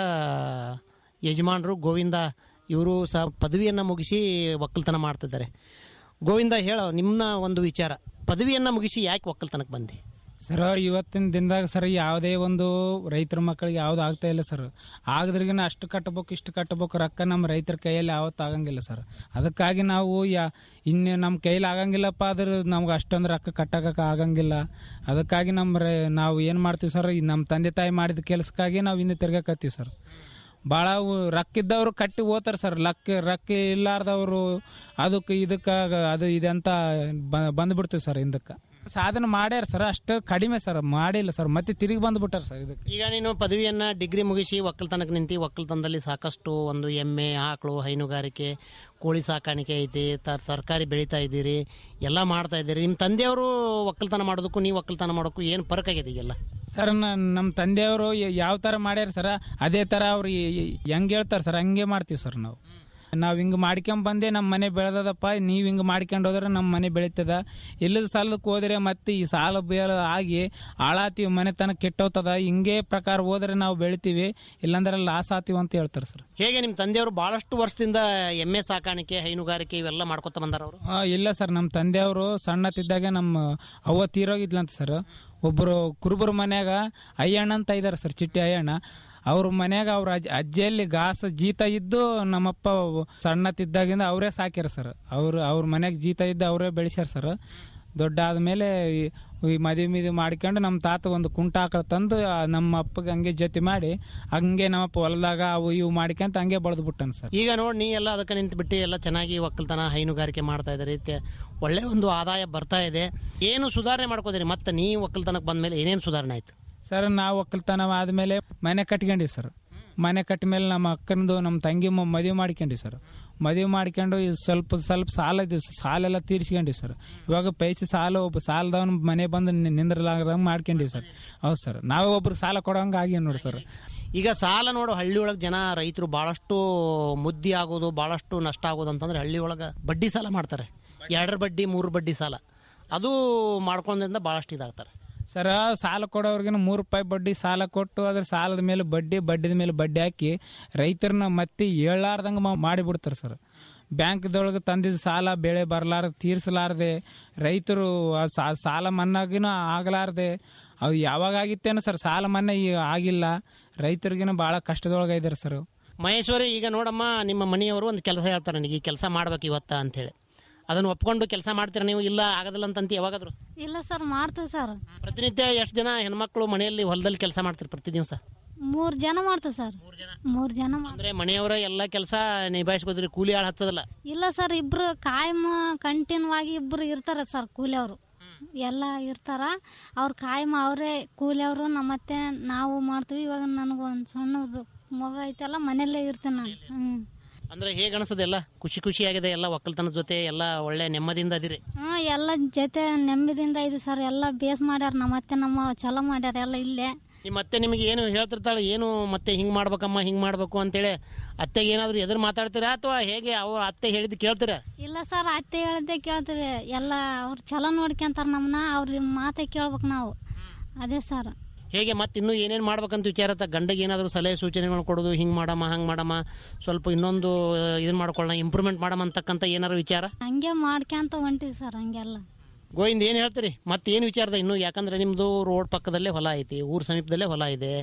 ಯಜಮಾನರು ಗೋವಿಂದ ಇವರು ಸಹ ಪದವಿಯನ್ನು ಮುಗಿಸಿ ಒಕ್ಕಲ್ತನ ಮಾಡ್ತಿದ್ದಾರೆ ಗೋವಿಂದ ಹೇಳೋ ನಿಮ್ಮ ಒಂದು ವಿಚಾರ ಪದವಿಯನ್ನು ಮುಗಿಸಿ ಯಾಕೆ ಒಕ್ಕಲ್ತನಕ್ಕೆ ಬಂದೆ ಸರ್ ಇವತ್ತಿನ ದಿನದಾಗ ಸರ್ ಯಾವುದೇ ಒಂದು ರೈತರ ಮಕ್ಕಳಿಗೆ ಯಾವ್ದು ಆಗ್ತಾ ಇಲ್ಲ ಸರ್ ಆಗದ್ರಿಗಿನ ಅಷ್ಟು ಕಟ್ಟಬೇಕು ಇಷ್ಟು ಕಟ್ಟಬೇಕು ರೊಕ್ಕ ನಮ್ಮ ರೈತರ ಕೈಯಲ್ಲಿ ಯಾವತ್ತು ಆಗಂಗಿಲ್ಲ ಸರ್ ಅದಕ್ಕಾಗಿ ನಾವು ಯಾ ಇನ್ನು ನಮ್ಮ ಕೈಯಲ್ಲಿ ಆಗಂಗಿಲ್ಲಪ್ಪ ಆದ್ರೆ ನಮ್ಗೆ ಅಷ್ಟೊಂದು ರೊಕ್ಕ ಕಟ್ಟಕ್ಕೆ ಆಗಂಗಿಲ್ಲ ಅದಕ್ಕಾಗಿ ನಮ್ಮ ರೈ- ನಾವು ಏನು ಮಾಡ್ತೀವಿ ಸರ್ ಈ ನಮ್ಮ ತಂದೆ ತಾಯಿ ಮಾಡಿದ ಕೆಲಸಕ್ಕಾಗಿ ನಾವು ಇನ್ನು ತಿರ್ಗಾಕತ್ತೀವಿ ಸರ್ ಭಾಳ ರೊಕ್ಕ ಇದ್ದವರು ಕಟ್ಟಿ ಓದ್ತಾರೆ ಸರ್ ಲಕ್ಕ ರೊಕ್ಕ ಇಲ್ಲಾರ್ದವರು ಅದಕ್ಕೆ ಇದಕ್ಕೆ ಅದು ಇದೆಂತ ಬಂದ್ಬಿಡ್ತೀವಿ ಸರ್ ಹಿಂದಕ್ಕೆ ಸಾಧನೆ ಮಾಡ್ಯಾರ ಸರ್ ಅಷ್ಟು ಕಡಿಮೆ ಸರ್ ಮಾಡಿಲ್ಲ ಸರ್ ಮತ್ತೆ ತಿರುಗಿ ಬಂದ್ಬಿಟ್ಟಾರ ಸರ್ ಇದಕ್ಕೆ ಈಗ ನೀನು ಪದವಿಯನ್ನ ಡಿಗ್ರಿ ಮುಗಿಸಿ ಒಕ್ಕಲ್ತನಕ್ಕೆ ನಿಂತಿ ಒಕ್ಕಲ್ತನದಲ್ಲಿ ಸಾಕಷ್ಟು ಒಂದು ಎಮ್ಮೆ ಆಕಳು ಹೈನುಗಾರಿಕೆ ಕೋಳಿ ಸಾಕಾಣಿಕೆ ಐತಿ ತ- ತರಕಾರಿ ಬೆಳೀತಾ ಇದ್ದೀರಿ ಎಲ್ಲ ಮಾಡ್ತಾ ಇದ್ದೀರಿ ನಿಮ್ಮ ತಂದೆಯವರು ಒಕ್ಕಲ್ತನ ಮಾಡೋದಕ್ಕೂ ನೀವು ಒಕ್ಕಲ್ತನ ಮಾಡೋಕ್ಕೂ ಏನು ಫರಕ್ ಆಗಿದೆ ಈಗೆಲ್ಲ ಸರ್ ನಮ್ಮ ತಂದೆಯವರು ಯಾವ ತರ ಮಾಡ್ಯಾರ ಸರ್ ಅದೇ ತರ ಅವ್ರು ಹೆಂಗ್ ಹೇಳ್ತಾರ ಸರ್ ಹಂಗೆ ಮಾಡ್ತೀವಿ ಸರ್ ನಾವು ನಾವ್ ಹಿಂಗ್ ಮಾಡ್ಕೊಂಡ್ ಬಂದೆ ನಮ್ಮ ಮನೆ ಬೆಳೆದದಪ್ಪ ನೀವ್ ಹಿಂಗ್ ಮಾಡ್ಕೊಂಡ್ ಹೋದ್ರೆ ನಮ್ಮ ಮನೆ ಬೆಳೀತದ ಇಲ್ಲದ ಸಾಲಕ್ಕೆ ಹೋದ್ರೆ ಮತ್ತೆ ಈ ಸಾಲ ಬೇಲ ಆಗಿ ಹಾಳಾತೀವಿ ಮನೆತನ ಕೆಟ್ಟೋಗ್ತದ ಹಿಂಗೆ ಪ್ರಕಾರ ಹೋದ್ರೆ ನಾವು ಬೆಳಿತೀವಿ ಇಲ್ಲಾಂದ್ರೆ ಲಾಸ್ ಆತೀವಿ ಅಂತ ಹೇಳ್ತಾರೆ ಸರ್ ಹೇಗೆ ನಿಮ್ಮ ತಂದೆಯವರು ಬಹಳಷ್ಟು ವರ್ಷದಿಂದ ಎಮ್ಮೆ ಸಾಕಾಣಿಕೆ ಹೈನುಗಾರಿಕೆ ಇವೆಲ್ಲ ಮಾಡ್ಕೊತ ಬಂದಾರ ಅವರು ಆ, ಇಲ್ಲ ಸರ್ ನಮ್ಮ ತಂದೆಯವರು ಸಣ್ಣತ್ತಿದ್ದಾಗ ನಮ್ಮ ಅವ್ವ ತೀರೋಗಿದ್ಲಂತ ಸರ್ ಒಬ್ಬರು ಕುರುಬರ ಮನ್ಯಾಗ ಅಯ್ಯಣ್ಣ ಅಂತ ಇದಾರೆ ಸರ್ ಚಿಟ್ಟಿ ಅಯ್ಯಣ್ಣ ಅವ್ರ ಮನ್ಯಾಗ ಅವ್ರ ಅಜ್ಜ ಅಜ್ಜಿಯಲ್ಲಿ ಗಾಸ ಜೀತ ಇದ್ದು ನಮ್ಮಪ್ಪ ಸಣ್ಣತ್ತಿದ್ದಾಗಿಂದ ಅವರೇ ಸಾಕ್ಯಾರ ಸರ್ ಅವ್ರು ಅವ್ರ ಮನ್ಯಾಗ ಜೀತ ಇದ್ದು ಅವರೇ ಬೆಳೆಸ್ಯಾರ ಸರ್ ದೊಡ್ಡ ಆದ್ಮೇಲೆ ಈ- ಈ ಮದುವೆ ಮಿದಿ ಮಾಡ್ಕೊಂಡು ನಮ್ಮ ತಾತ ಒಂದು ಕುಂಟ ಆಕಳ ತಂದು ಆ, ನಮ್ಮ ಅಪ್ಪಗೆ ಹಂಗೆ ಜೊತೆ ಮಾಡಿ ಹಂಗೆ ನಮ್ಮಪ್ಪ ಹೊಲದಾಗ ಅವು ಇವು ಮಾಡ್ಕೊಂತ ಹಂಗೆ ಬೆಳೆದು ಬಿಟ್ಟನ್ ಸರ್ ಈಗ ನೋಡಿ ನೀ ಎಲ್ಲ ಅದಕ್ಕೆ ನಿಂತು ಬಿಟ್ಟು ಎಲ್ಲ ಚೆನ್ನಾಗಿ ಒಕ್ಕಲ್ತನ ಹೈನುಗಾರಿಕೆ ಮಾಡ್ತಾ ಇದ್ದಾರೆ ತೆ- ಒಳ್ಳೆ ಒಂದು ಆದಾಯ ಬರ್ತಾ ಇದೆ ಏನು ಸುಧಾರಣೆ ಮಾಡ್ಕೋದಿರಿ ಮತ್ತೆ ನೀ ಒಕ್ಕಲ್ತನಕ್ಕೆ ಬಂದ್ಮೇಲೆ ಏನೇನು ಸುಧಾರಣೆ ಆಯ್ತು ಸರ್ ನಾವು ಒಕ್ಕಲ್ತನ ಆದ್ಮೇಲೆ ಮನೆ ಕಟ್ಕೊಂಡಿವಿ ಸರ್ ಮನೆ ಕಟ್ಟ ಮೇಲೆ ನಮ್ಮ ಅಕ್ಕನದು ನಮ್ಮ ತಂಗಿ ಮದುವೆ ಮಾಡ್ಕೊಂಡಿ ಸರ್ ಮದುವೆ ಮಾಡ್ಕೊಂಡು ಈ ಸ್ವಲ್ಪ ಸ್ವಲ್ಪ ಸಾಲ ಇದ್ವಿ ಸಾಲ ಎಲ್ಲ ತೀರ್ಸ್ಕೊಂಡಿ ಸರ್ ಇವಾಗ ಪೈಸೆ ಸಾಲ ಒಬ್ಬ ಸಾಲದವನ್ ಮನೆ ಬಂದು ನಿ- ನಿಂದ್ರಲಾಗ್ದಂಗ್ ಮಾಡ್ಕೊಂಡಿ ಸರ್ ಹೌದು ಸರ್ ನಾವೇ ಒಬ್ರಿಗೆ ಸಾಲ ಕೊಡೋಂಗ ಆಗಿ ನೋಡಿ ಸರ್ ಈಗ ಸಾಲ ನೋಡು ಹಳ್ಳಿ ಒಳಗೆ ಜನ ರೈತರು ಬಹಳಷ್ಟು ಮುದ್ದಿ ಆಗೋದು ಬಹಳಷ್ಟು ನಷ್ಟ ಆಗೋದು ಅಂತಂದ್ರೆ ಹಳ್ಳಿ ಒಳಗೆ ಬಡ್ಡಿ ಸಾಲ ಮಾಡ್ತಾರೆ ಎರಡರ ಬಡ್ಡಿ ಮೂರು ಬಡ್ಡಿ ಸಾಲ ಅದು ಮಾಡ್ಕೊಂಡ್ರಿಂದ ಬಹಳಷ್ಟು ಇದಾಗ್ತಾರೆ ಸರ್ ಸಾಲ ಕೊಡೋರ್ಗಿನ ಮೂರು ರೂಪಾಯಿ ಬಡ್ಡಿ ಸಾಲ ಕೊಟ್ಟು ಅದ್ರ ಸಾಲದ ಮೇಲೆ ಬಡ್ಡಿ ಬಡ್ಡಿದ ಮೇಲೆ ಬಡ್ಡಿ ಹಾಕಿ ರೈತರನ್ನ ಮತ್ತೆ ಏಳಾರ್ದಂಗೆ ಮಾಡಿಬಿಡ್ತಾರೆ ಸರ್ ಬ್ಯಾಂಕ್ದೊಳಗೆ ತಂದಿದ್ದ ಸಾಲ ಬೆಳೆ ಬರಲಾರ್ದೆ ತೀರ್ಸಲಾರ್ದೆ ರೈತರು ಆ ಸಾ- ಸಾಲ ಮನ್ನಾಗಿನೂ ಆಗಲಾರ್ದೆ ಅವು ಯಾವಾಗ ಆಗಿತ್ತೇನೋ ಸರ್ ಸಾಲ ಮನ್ನಾ ಈ ಆಗಿಲ್ಲ ರೈತರಿಗಿನ ಭಾಳ ಕಷ್ಟದೊಳಗೆ ಇದ್ದಾರೆ ಸರ್ ಮಹೇಶ್ವರಿ ಈಗ ನೋಡಮ್ಮ ನಿಮ್ಮ ಮನೆಯವರು ಒಂದು ಕೆಲಸ ಹೇಳ್ತಾರೆ ನನಗೆ ಈ ಕೆಲಸ ಮಾಡ್ಬೇಕು ಇವತ್ತ ಅಂತೇಳಿ ಅದನ್ನು ಒಪ್ಕೊಂಡು ಕೆಲಸ ಮಾಡ್ತೀರಾ ನೀವು ಇಲ್ಲ ಆಗೋದಿಲ್ಲ ಅಂತಂತ ಯಾವಾಗಾದ್ರು ಇಲ್ಲ ಸರ್ ಮಾಡ್ತೀವಿ ಸರ್ ಪ್ರತಿನಿತ್ಯ ಎಷ್ಟು ಜನ ಹೆಣ್ಮಕ್ಳು ಮನೆಯಲ್ಲಿ ಹೊಲದಲ್ಲಿ ಕೆಲಸ ಮಾಡ್ತಾರೆ ಪ್ರತಿ ದಿವಸ ಮೂರ್ ಜನ ಮಾಡ್ತೀವಿ ಸರ್ ಮೂರ್ ಜನ ಮಾಡ್- ಅಂದ್ರೆ ಮನೆಯವರ ಎಲ್ಲ ಕೆಲಸ ನಿಭಾಯಿಸ್ಕೋದ್ರಿ ಕೂಲಿ ಆಳು ಹಚ್ಚದಲ್ಲ ಇಲ್ಲ ಸರ್ ಇಬ್ರು ಕಾಯಂ ಕಂಟಿನ್ಯೂ ಆಗಿ ಇಬ್ರು ಇರ್ತಾರ ಸರ್ ಕೂಲಿಯವರು ಎಲ್ಲ ಇರ್ತಾರ ಅವ್ರ ಕಾಯಂ ಅವರೇ ಕೂಲಿಯವರು ನಮ್ಮತ್ತೆ ನಾವು ಮಾಡ್ತೀವಿ ಇವಾಗ ನನಗೆ ಒಂದು ಸಣ್ಣದು ಮಗ ಐತಲ್ಲ ಮನೆಯಲ್ಲೇ ಇರ್ತೀನಿ ನಾನು ಹ್ಮ್ ಅಂದ್ರೆ ಹೇಗೆ ಅನಿಸ್ತದೆ ಎಲ್ಲ ಖುಷಿ ಖುಷಿಯಾಗಿದೆ ಎಲ್ಲ ಒಕ್ಕಲ್ತನದ ಜೊತೆ ಎಲ್ಲ ಒಳ್ಳೆ ನೆಮ್ಮದಿಯಿಂದ ಅದಿರಿ ಹ್ಮ್ ಎಲ್ಲ ಜೊತೆ ನೆಮ್ಮದಿಯಿಂದ ಇದೆ ಸರ್ ಎಲ್ಲ ಬೇಸ್ ಮಾಡ್ಯಾರ ನಮ್ಮತ್ತೆ ನಮ್ಮ ಚಲೋ ಮಾಡ್ಯಾರ ಎಲ್ಲ ಇಲ್ಲೇ ನಿಮ್ಮ ಅತ್ತೆ ನಿಮಗೆ ಏನು ಹೇಳ್ತಿರ್ತಾಳೆ ಏನು ಮತ್ತೆ ಹಿಂಗ್ ಮಾಡ್ಬೇಕಮ್ಮ ಹಿಂಗ್ ಮಾಡ್ಬೇಕು ಅಂತೇಳಿ ಅತ್ತೆಗೆ ಏನಾದ್ರು ಎದುರು ಮಾತಾಡ್ತೀರಾ ಅಥವಾ ಹೇಗೆ ಅವ್ರ ಅತ್ತೆ ಹೇಳಿದ್ ಕೇಳ್ತೀರಾ ಇಲ್ಲ ಸರ್ ಅತ್ತೆ ಹೇಳ್ದೆ ಕೇಳ್ತೀವಿ ಎಲ್ಲ ಅವ್ರು ಚಲೋ ನೋಡ್ಕೊಂತಾರ ನಮ್ಮನ್ನ ಅವ್ರ ಮಾತೆ ಕೇಳ್ಬೇಕು ನಾವು ಅದೇ ಸರ್ ಹೇಗೆ ಮತ್ತೆ ಇನ್ನೂ ಏನೇನು ಮಾಡ್ಬೇಕಂತ ವಿಚಾರತ್ತ ಗಂಡಗೆ ಏನಾದರೂ ಸಲಹೆ ಸೂಚನೆಗಳು ಕೊಡೋದು ಹಿಂಗೆ ಮಾಡಮ್ಮ ಹಂಗೆ ಮಾಡಮ್ಮ ಸ್ವಲ್ಪ ಇನ್ನೊಂದು ಇದನ್ನ ಮಾಡ್ಕೊಳ್ಳೋಣ ಇಂಪ್ರೂವ್ಮೆಂಟ್ ಮಾಡಮ್ಮ ಅಂತಕ್ಕಂಥ ಏನಾರು ವಿಚಾರ ಹಂಗೆ ಮಾಡ್ಕೊಂತ ಹೊಂಟಿವಿ ಸರ್ ಹಂಗೆಲ್ಲ ಗೋವಿಂದ ಏನು ಹೇಳ್ತೀರಿ ಮತ್ತೆ ಏನು ವಿಚಾರದ ಇನ್ನು ಯಾಕಂದ್ರೆ ನಿಮ್ಮದು ರೋಡ್ ಪಕ್ಕದಲ್ಲೇ ಹೊಲ ಐತಿ ಊರ್ ಸಮೀಪದಲ್ಲೇ ಹೊಲ ಇದೆ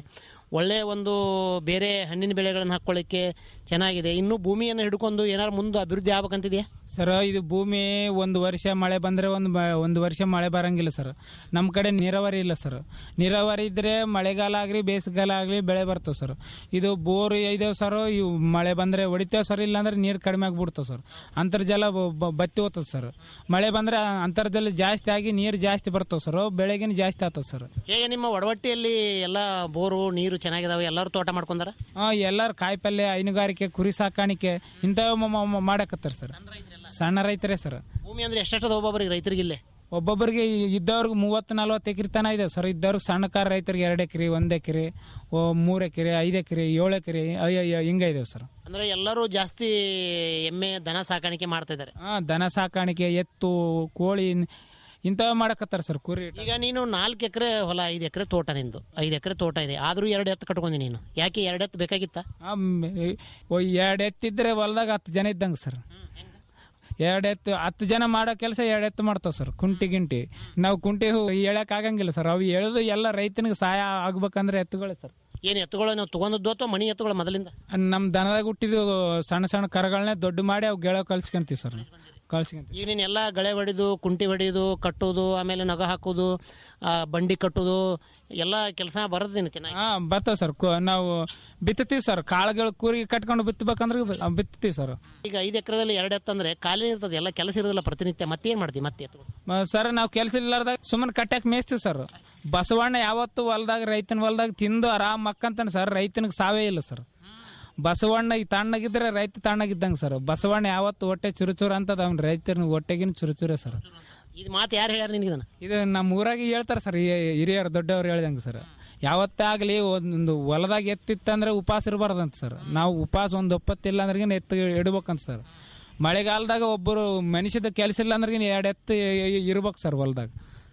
ಒಳ್ಳೆಯ ಒಂದು ಬೇರೆ ಹಣ್ಣಿನ ಬೆಳೆಗಳನ್ನು ಹಾಕ್ಕೊಳ್ಳಿಕ್ಕೆ ಚೆನ್ನಾಗಿದೆ ಇನ್ನೂ ಭೂಮಿಯನ್ನು ಹಿಡ್ಕೊಂಡು ಏನಾದ್ರು ಮುಂದೆ ಅಭಿವೃದ್ಧಿ ಆಗ್ಬೇಕಂತಿದೆಯಾ ಸರ್ ಇದು ಭೂಮಿ ಒಂದು ವರ್ಷ ಮಳೆ ಬಂದ್ರೆ ಒಂದು ಮ- ಒಂದು ವರ್ಷ ಮಳೆ ಬರಂಗಿಲ್ಲ ಸರ್ ನಮ್ಮ ಕಡೆ ನೀರಾವರಿ ಇಲ್ಲ ಸರ್ ನೀರಾವರಿ ಇದ್ರೆ ಮಳೆಗಾಲ ಆಗ್ಲಿ ಬೇಸಿಗೆಗಾಲ ಆಗ್ಲಿ ಬೆಳೆ ಬರ್ತವೆ ಸರ್ ಇದು ಬೋರ್ ಇದಾವೆ ಸರ್ ಇವು ಮಳೆ ಬಂದ್ರೆ ಹೊಡಿತೇವೆ ಸರ್ ಇಲ್ಲಾಂದ್ರೆ ನೀರು ಕಡಿಮೆ ಆಗ್ಬಿಡ್ತಾವೆ ಸರ್ ಅಂತರ್ಜಲ ಬ- ಬ- ಬತ್ತಿ ಹೋಗ್ತದೆ ಸರ್ ಮಳೆ ಬಂದ್ರೆ ಅಂತರ್ಜಲ ಜಾಸ್ತಿ ಆಗಿ ನೀರು ಜಾಸ್ತಿ ಬರ್ತವೆ ಸರ್ ಬೆಳೆಗಿನ ಜಾಸ್ತಿ ಆಗ್ತದೆ ಸರ್ ಹೇಗೆ ನಿಮ್ಮ ಒಡವಟ್ಟಿಯಲ್ಲಿ ಎಲ್ಲ ಬೋರು ನೀರು ಚೆನ್ನಾಗಿದಾವೆ ಎಲ್ಲರೂ ತೋಟ ಮಾಡ್ಕೊಂಡಾರ ಹಾ ಎಲ್ಲಾರು ಕಾಯಿಪಲ್ಯ ಹೈನುಗಾರಿಕೆ ಕುರಿ ಸಾಕಾಣಿಕೆ ಇಂಥವು ಮಾಡಕತ್ತಾರ ಸರ್ ಸಣ್ಣ ರೈತರೇ ಸರ್ ಭೂಮಿ ಅಂದ್ರೆ ಎಷ್ಟೆಷ್ಟದ ಒಬ್ಬೊಬ್ಬರಿಗೆ ರೈತರಿಗಿಲ್ಲೇ ಒಬ್ಬೊಬ್ಬರಿಗೆ ಇದ್ದವ್ರಿಗೆ ಮೂವತ್ತು ನಲ್ವತ್ತು ಎಕರೆ ತನ ಇದೆ ಸರ್ ಇದ್ದವ್ರಿಗೆ ಸಣ್ಣಕಾರ ರೈತರಿಗೆ ಎರಡು ಎಕರೆ ಒಂದ್ ಎಕರೆ ಮೂರು ಎಕರೆ ಐದು ಎಕರೆ ಏಳು ಎಕರೆ ಹಿಂಗ ಇದಾವೆ ಸರ್ ಅಂದ್ರೆ ಎಲ್ಲರೂ ಜಾಸ್ತಿ ಎಮ್ಮೆ ದನ ಸಾಕಾಣಿಕೆ ಮಾಡ್ತಾ ಇದ್ದಾರೆ ಹಾ ದನ ಸಾಕಾಣಿಕೆ ಎತ್ತು ಕೋಳಿ ಇಂಥವು ಮಾಡಕತ್ತಾರ ಸರ್ ಕುರಿ ಈಗ ನೀನು ನಾಲ್ಕು ಎಕರೆ ಹೊಲ ಐದು ಎಕರೆ ತೋಟ ನಿಂದು ಐದು ಎಕರೆ ತೋಟ ಇದೆ ಆದ್ರೂ ಎರಡು ಎತ್ತು ಕಟ್ಕೊಂಡಿ ನೀನು ಯಾಕೆ ಎರಡು ಎತ್ತು ಬೇಕಾಗಿತ್ತ ಎರಡು ಎತ್ತಿದ್ರೆ ಹೊಲ್ದಾಗ ಹತ್ತು ಜನ ಇದ್ದಂಗೆ ಸರ್ ಎರಡು ಎತ್ತು ಹತ್ತು ಜನ ಮಾಡೋ ಕೆಲಸ ಎರಡು ಎತ್ತು ಮಾಡ್ತಾವ ಸರ್ ಕುಂಟಿ ಗಿಂಟಿ ನಾವು ಕುಂಟಿ ಹೇಳಕ್ ಆಗಂಗಿಲ್ಲ ಸರ್ ಅವು ಎಳೆದು ಎಲ್ಲ ರೈತನಿಗೆ ಸಹಾಯ ಆಗ್ಬೇಕಂದ್ರೆ ಎತ್ತುಗಳೇ ಸರ್ ಏನ್ ಎತ್ತುಗಳು ನಾವು ತಗೊಂಡದ್ದು ಅಥವಾ ಮಣಿ ಎತ್ತುಗಳು ಮೊದಲಿಂದ ನಮ್ಮ ದನದಾಗ ಹುಟ್ಟಿದ ಸಣ್ಣ ಸಣ್ಣ ಕರಗಳನ್ನೇ ದೊಡ್ಡ ಮಾಡಿ ಅವು ಗೆಳೋ ಕಳ್ಸ್ಕೊಂತೀವಿ ಸರ್ ಕಳ್ಸ್ಕೊಂತೀವಿ ಈಗ ನೀನು ಎಲ್ಲ ಗಳೆ ಹೊಡಿದು ಕುಂಟಿ ಹೊಡಿಯೋದು ಕಟ್ಟೋದು ಆಮೇಲೆ ನಗ ಹಾಕೋದು ಆ, ಬಂಡಿ ಕಟ್ಟೋದು ಎಲ್ಲ ಕೆಲಸ ಬರೋದು ನೀನು ಚೆನ್ನಾಗಿ ಹಾ ಬರ್ತಾವ ಸರ್ ನಾವು ಬಿತ್ತತೀವಿ ಸರ್ ಕಾಳುಗಳು ಕೂರಿ ಕಟ್ಕೊಂಡು ಬಿತ್ತಬೇಕಂದ್ರೆ ಬಿತ್ತತೀವಿ ಸರ್ ಈಗ ಐದು ಎಕರೆದಲ್ಲಿ ಎರಡು ಎತ್ತು ಅಂದ್ರೆ ಖಾಲಿ ಇರ್ತದೆ ಎಲ್ಲ ಕೆಲಸ ಇರೋದಿಲ್ಲ ಪ್ರತಿನಿತ್ಯ ಮತ್ತೇನ್ ಮಾಡ್ತೀವಿ ಮತ್ತೆ ಎತ್ತುಗಳು ಮ- ಸರ್ ನಾವು ಕೆಲಸ ಇಲ್ಲಾರ್ದಾಗ ಸುಮ್ಮನೆ ಕಟ್ಟಾಕ್ ಮೇಯ್ಸ್ತೀವಿ ಸರ್ ಬಸವಣ್ಣ ಯಾವತ್ತು ಹೊಲ್ದಾಗ ರೈತನ ಹೊಲ್ದಾಗ ತಿಂದು ಆರಾಮ್ ಮಕ್ಕಂತಾನೆ ಸರ್ ರೈತನಿಗೆ ಸಾವೇ ಇಲ್ಲ ಸರ್ ಬಸವಣ್ಣ ಈ ತಣ್ಣಗಿದ್ರೆ ರೈತ ತಣ್ಣಗಿದ್ದಂಗೆ ಸರ್ ಬಸವಣ್ಣ ಯಾವತ್ತು ಹೊಟ್ಟೆ ಚುರುಚುರು ಅಂತದ ಅವ್ನ ರೈತನ ಹೊಟ್ಟೆಗಿನ ಚುರುಚುರೇ ಸರ್ ಇದು ಮಾತು ಯಾರು ಹೇಳ್ಯಾರ ನಿನಗೆ ಇದನ್ನ ಇದು ನಮ್ಮ ಊರಾಗ ಹೇಳ್ತಾರೆ ಸರ್ ಈ ಹಿರಿಯರು ದೊಡ್ಡವ್ರು ಹೇಳ್ದಂಗೆ ಸರ್ ಯಾವತ್ತೇ ಆಗಲಿ ಒಂದು ಹೊಲದಾಗ ಎತ್ತಿತ್ತಂದ್ರೆ ಉಪವಾಸ ಇರಬಾರ್ದಂತ ಸರ್ ನಾವು ಉಪವಾಸ ಒಂದು ಒಪ್ಪತ್ತಿಲ್ಲ ಅಂದ್ರೆ ಎತ್ತು ಇಡ್ಬೇಕಂತ ಸರ್ ಮಳೆಗಾಲದಾಗ ಒಬ್ಬರು ಮನುಷ್ಯದ ಕೆಲಸ ಇಲ್ಲ ಅಂದ್ರೆ ಎರಡು ಎತ್ತು ಇರ್ಬೇಕು ಸರ್ ಹೊಲದಾಗ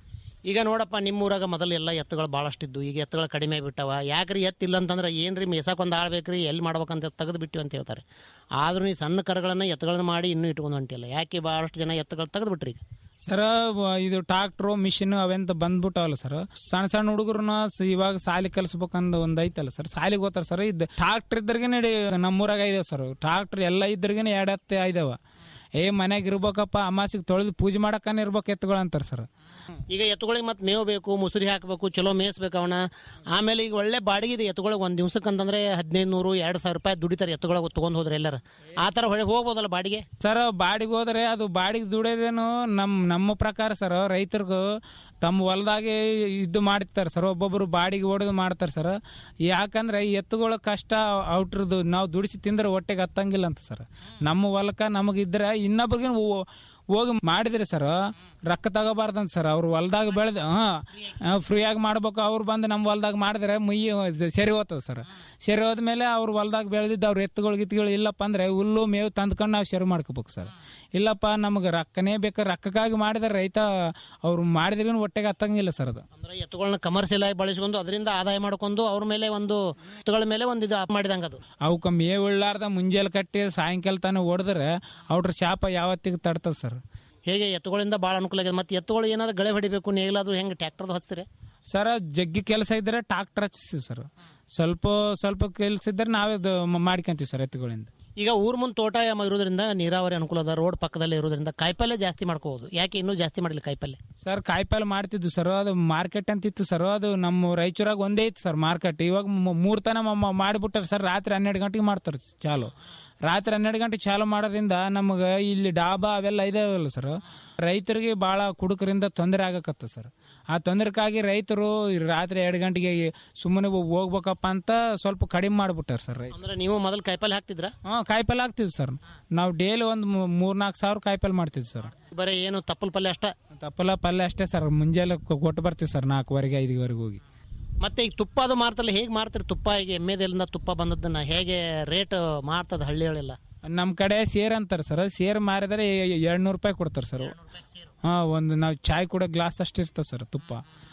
ಈಗ ನೋಡಪ್ಪ ನಿಮ್ಮ ಊರಾಗ ಮೊದಲು ಎಲ್ಲ ಎತ್ತುಗಳು ಭಾಳಷ್ಟಿದ್ದು ಈಗ ಎತ್ತುಗಳು ಕಡಿಮೆ ಬಿಟ್ಟವ ಯಾಕ್ರಿ ಎತ್ತಿಲ್ಲ ಅಂತಂದ್ರೆ ಏನ್ರಿ ಮೇಸಕ್ಕೊಂದು ಆಳ್ಬೇಕ್ರಿ ಎಲ್ಲಿ ಮಾಡ್ಬೇಕಂತ ತೆಗೆದು ಬಿಟ್ಟಿವಿ ಅಂತ ಹೇಳ್ತಾರೆ ಆದ್ರೂ ನೀವು ಸಣ್ಣ ಕರುಗಳನ್ನ ಎತ್ತುಗಳನ್ನ ಮಾಡಿ ಇನ್ನೂ ಇಟ್ಕೊಂಡು ಹೊಂಟಿಲ್ಲ ಯಾಕೆ ಭಾಳಷ್ಟು ಜನ ಎತ್ತುಗಳು ತೆಗೆದು ಬಿಟ್ರಿ ಈಗ ಸರ್ ಇದು ಟ್ರಾಕ್ಟ್ರು ಮಿಷಿನ್ ಅವೆಂತ ಬಂದ್ಬಿಟ್ಟವಲ್ಲ ಸರ್ ಸಣ್ಣ ಸಣ್ಣ ಹುಡುಗರನ್ನ ಇವಾಗ ಸಾಲಿ ಕಲಿಸ್ಬೇಕಂದ ಒಂದ್ ಐತಲ್ಲ ಸರ್ ಸಾಲಿಗೆ ಹೋಗ್ತಾರ ಸರ್ ಇದು ಟ್ರಾಕ್ಟರ್ ಇದ್ರಿಗೆ ನಡಿ ನಮ್ಮೂರಾಗ ಇದಾವ ಸರ್ ಟ್ರಾಕ್ಟರ್ ಎಲ್ಲ ಇದ್ರಿಗೆ ಎರಡು ಎತ್ತೆ ಇದಾವ ಏ ಮನ್ಯಾಗ ಇರ್ಬೇಕಪ್ಪ ಅಮಾಸಿಗೆ ತೊಳೆದು ಪೂಜೆ ಮಾಡಕ್ಕನ ಇರ್ಬೇಕು ಎತ್ತುಗಳು ಅಂತಾರ ಸರ್ ಈಗ ಎತ್ತುಗಳಿಗೆ ಮತ್ತೆ ಮೇವು ಬೇಕು ಮುಸುರಿ ಹಾಕಬೇಕು ಚಲೋ ಮೇಯಿಸ್ಬೇಕು ಅವನ ಆಮೇಲೆ ಈಗ ಒಳ್ಳೆ ಬಾಡಿಗೆ ಇದೆ ಎತ್ತುಗಳಿಗೆ ಒಂದು ದಿವ್ಸಕ್ಕೆ ಅಂತಂದ್ರೆ ಹದಿನೈದು ನೂರು ಎರಡು ಸಾವಿರ ರೂಪಾಯಿ ದುಡಿತಾರೆ ಎತ್ತುಗಳಿಗೆ ತಗೊಂಡ್ ಹೋದ್ರೆ ಎಲ್ಲರ ಆ ಥರ ಹೊಳೆ ಹೋಗ್ಬೋದಲ್ಲ ಬಾಡಿಗೆ ಸರ್ ಬಾಡಿಗೆ ಹೋದ್ರೆ ಅದು ಬಾಡಿಗೆ ದುಡಿಯೋದೇನು ನಮ್ ನಮ್ಮ ಪ್ರಕಾರ ಸರ್ ರೈತರಿಗೂ ತಮ್ಮ ಹೊಲದಾಗೆ ಇದು ಮಾಡ್ತಾರೆ ಸರ್ ಒಬ್ಬೊಬ್ರು ಬಾಡಿಗೆ ಹೊಡೆದು ಮಾಡ್ತಾರೆ ಸರ್ ಯಾಕಂದ್ರೆ ಈ ಎತ್ತುಗಳ ಕಷ್ಟ ಔಟ್ರದ್ದು ನಾವು ದುಡಿಸಿ ತಿಂದ್ರೆ ಹೊಟ್ಟೆಗೆ ಹತ್ತಂಗಿಲ್ಲ ಅಂತ ಸರ್ ನಮ್ಮ ಹೊಲಕ್ಕ ನಮಗಿದ್ರೆ ಇನ್ನೊಬ್ರಿಗೆ ಹೋಗಿ ಮಾಡಿದ್ರಿ ಸರ್ ರೊಕ್ಕ ತಗೋಬಾರ್ದಂತ ಸರ್ ಅವ್ರು ಹೊಲ್ದಾಗ ಬೆಳೆದ ಹಾ ಫ್ರೀಯಾಗಿ ಮಾಡ್ಬೇಕು ಅವ್ರು ಬಂದು ನಮ್ಮ ಹೊಲ್ದಾಗ ಮಾಡಿದ್ರೆ ಮುಯ್ಯಿ ಸರಿ ಹೋಗ್ತದೆ ಸರ್ ಸರಿ ಹೋದ್ಮೇಲೆ ಅವ್ರು ಹೊಲ್ದಾಗ ಬೆಳೆದಿದ್ದು ಅವ್ರ ಎತ್ತುಗಳು ಗಿತ್ತುಗಳು ಇಲ್ಲಪ್ಪ ಅಂದ್ರೆ ಹುಲ್ಲು ಮೇವು ತಂದ್ಕೊಂಡು ನಾವು ಶೇರ್ ಮಾಡ್ಕೋಬೇಕು ಸರ್ ಇಲ್ಲಪ್ಪ ನಮಗೆ ರೊಕ್ಕನೇ ಬೇಕು ರೊಕ್ಕಕ್ಕಾಗಿ ಮಾಡಿದ್ರೆ ರೈತ ಅವ್ರು ಮಾಡಿದ್ರೆ ಹೊಟ್ಟೆಗೆ ಹತ್ತಂಗಿಲ್ಲ ಸರ್ ಅದು ಅಂದ್ರೆ ಎತ್ತುಗಳನ್ನ ಕಮರ್ಷಿಯಲ್ ಆಗಿ ಬಳಸ್ಕೊಂಡು ಅದರಿಂದ ಆದಾಯ ಮಾಡ್ಕೊಂಡು ಅವ್ರ ಮೇಲೆ ಒಂದು ಎತ್ತುಗಳ ಮೇಲೆ ಒಂದು ಇದು ಮಾಡಿದಂಗ ಅದು ಅವಕ್ಕೆ ಮೇವು ಇಳ್ಳಾರ್ದ ಮುಂಜಾನೆ ಕಟ್ಟಿ ಸಾಯಂಕಾಲ ತಾನೇ ಹೊಡೆದ್ರೆ ಅವ್ರ ಶಾಪ ಯಾವತ್ತಿಗೆ ತಡ್ತದೆ ಸರ್ ಹೇಗೆ ಎತ್ತುಗಳಿಂದ ಭಾಳ ಅನುಕೂಲ ಆಗಿದೆ ಮತ್ತೆ ಎತ್ತುಗಳು ಏನಾದ್ರು ಗಳೆ ಹೊಡಿಬೇಕು ನೇಗಿಲಾದ್ರೂ ಹೆಂಗೆ ಟ್ರ್ಯಾಕ್ಟರ್ ಹಚ್ತೀರಿ ಸರ್ ಜಗ್ಗಿ ಕೆಲಸ ಇದ್ರೆ ಟ್ರಾಕ್ಟರ್ ಹಚ್ಚಿಸಿ ಸರ್ ಸ್ವಲ್ಪ ಸ್ವಲ್ಪ ಕೆಲಸ ಇದ್ರೆ ನಾವೇ ಅದು ಮ- ಮಾಡ್ಕೊಂತೀವಿ ಸರ್ ಎತ್ತುಗಳಿಂದ ಈಗ ಊರ್ ಮುಂದೆ ತೋಟ ಮ- ಇರೋದ್ರಿಂದ ನೀರಾವರಿ ಅನುಕೂಲ ಅದ ರೋಡ್ ಪಕ್ಕದಲ್ಲೇ ಇರೋದ್ರಿಂದ ಕಾಯಿಪಲ್ಲೆ ಜಾಸ್ತಿ ಮಾಡ್ಕೋಬಹುದು ಯಾಕೆ ಇನ್ನೂ ಜಾಸ್ತಿ ಮಾಡಿಲ್ಲ ಕಾಯಿಪಲ್ಲೆ ಸರ್ ಕಾಯಿಪಲ್ಲೆ ಮಾಡ್ತಿದ್ವಿ ಸರ್ ಅದು ಮಾರ್ಕೆಟ್ ಅಂತ ಇತ್ತು ಸರ್ ಅದು ನಮ್ಮ ರಾಯಚೂರಾಗ ಒಂದೇ ಇತ್ತು ಸರ್ ಮಾರ್ಕೆಟ್ ಇವಾಗ ಮ- ಮೂರ್ ತನ ಮ- ಮಾಡಿಬಿಟ್ಟಾರೆ ಸರ್ ರಾತ್ರಿ ಹನ್ನೆರಡು ಗಂಟೆಗೆ ಮಾಡ್ತಾರೆ ಚಾಲು ರಾತ್ರಿ ಹನ್ನೆರಡು ಗಂಟೆ ಚಾಲು ಮಾಡೋದ್ರಿಂದ ನಮಗೆ ಇಲ್ಲಿ ಡಾಬಾ ಅವೆಲ್ಲ ಇದಾವಲ್ಲ ಸರ್ ರೈತರಿಗೆ ಭಾಳ ಕುಡುಕರಿಂದ ತೊಂದರೆ ಆಗಕತ್ತ ಸರ್ ಆ ತೊಂದರೆಗಾಗಿ ರೈತರು ಈ ರಾತ್ರಿ ಎರಡು ಗಂಟೆಗೆ ಸುಮ್ಮನೆ ಹೋಗ್ಬೇಕಪ್ಪ ಅಂತ ಸ್ವಲ್ಪ ಕಡಿಮೆ ಮಾಡಿಬಿಟ್ಟಾರೆ ಸರ್ ರೈತ ಅಂದ್ರೆ ನೀವು ಮೊದಲು ಕಾಯಿಪಲ್ಲೆ ಹಾಕ್ತಿದ್ರ ಹಾಂ ಕಾಯಿಪಲ್ಲೆ ಹಾಕ್ತಿದ್ವಿ ಸರ್ ನಾವು ಡೈಲಿ ಒಂದು ಮೂರ್ನಾಲ್ಕು ಸಾವಿರ ಕಾಯಿಪಲ್ಲೆ ಮಾಡ್ತಿದ್ವಿ ಸರ್ ಬರೀ ಏನು ತಪ್ಪಲ್ ಪಲ್ಯ ಅಷ್ಟ ತಪ್ಪಲ ಪಲ್ಯ ಅಷ್ಟೇ ಸರ್ ಮುಂಜಾನೆ ಕೊ- ಕೊಟ್ಟು ಬರ್ತೀವಿ ಸರ್ ನಾಲ್ಕುವರೆಗೆ ಐದುವರೆಗೆ ಹೋಗಿ ಮತ್ತೆ ಈಗ ತುಪ್ಪ ಅದು ಮಾರ್ತಲ್ಲ ಹೇಗೆ ಮಾರ್ತೀರಿ ತುಪ್ಪ ಈಗ ಎಮ್ಮೆದೆಲ್ಲಿಂದ ತುಪ್ಪ ಬಂದದ್ದನ್ನ ಹೇಗೆ ರೇಟ್ ಮಾರ್ತದ ಹಳ್ಳಿಗಳೆಲ್ಲ ನಮ್ಮ ಕಡೆ ಸೇರ್ ಅಂತಾರೆ ಸರ್ ಸೇರ್ ಮಾರಿದರೆ ಎರಡು ನೂರು ರೂಪಾಯಿ ಕೊಡ್ತಾರೆ ಸರ್ ಹಾಂ ಒಂದು ನಾವು ಚಾಯ್ ಕೂಡ ಗ್ಲಾಸ್ ಅಷ್ಟು ಇರ್ತದೆ ಸರ್ ತುಪ್ಪ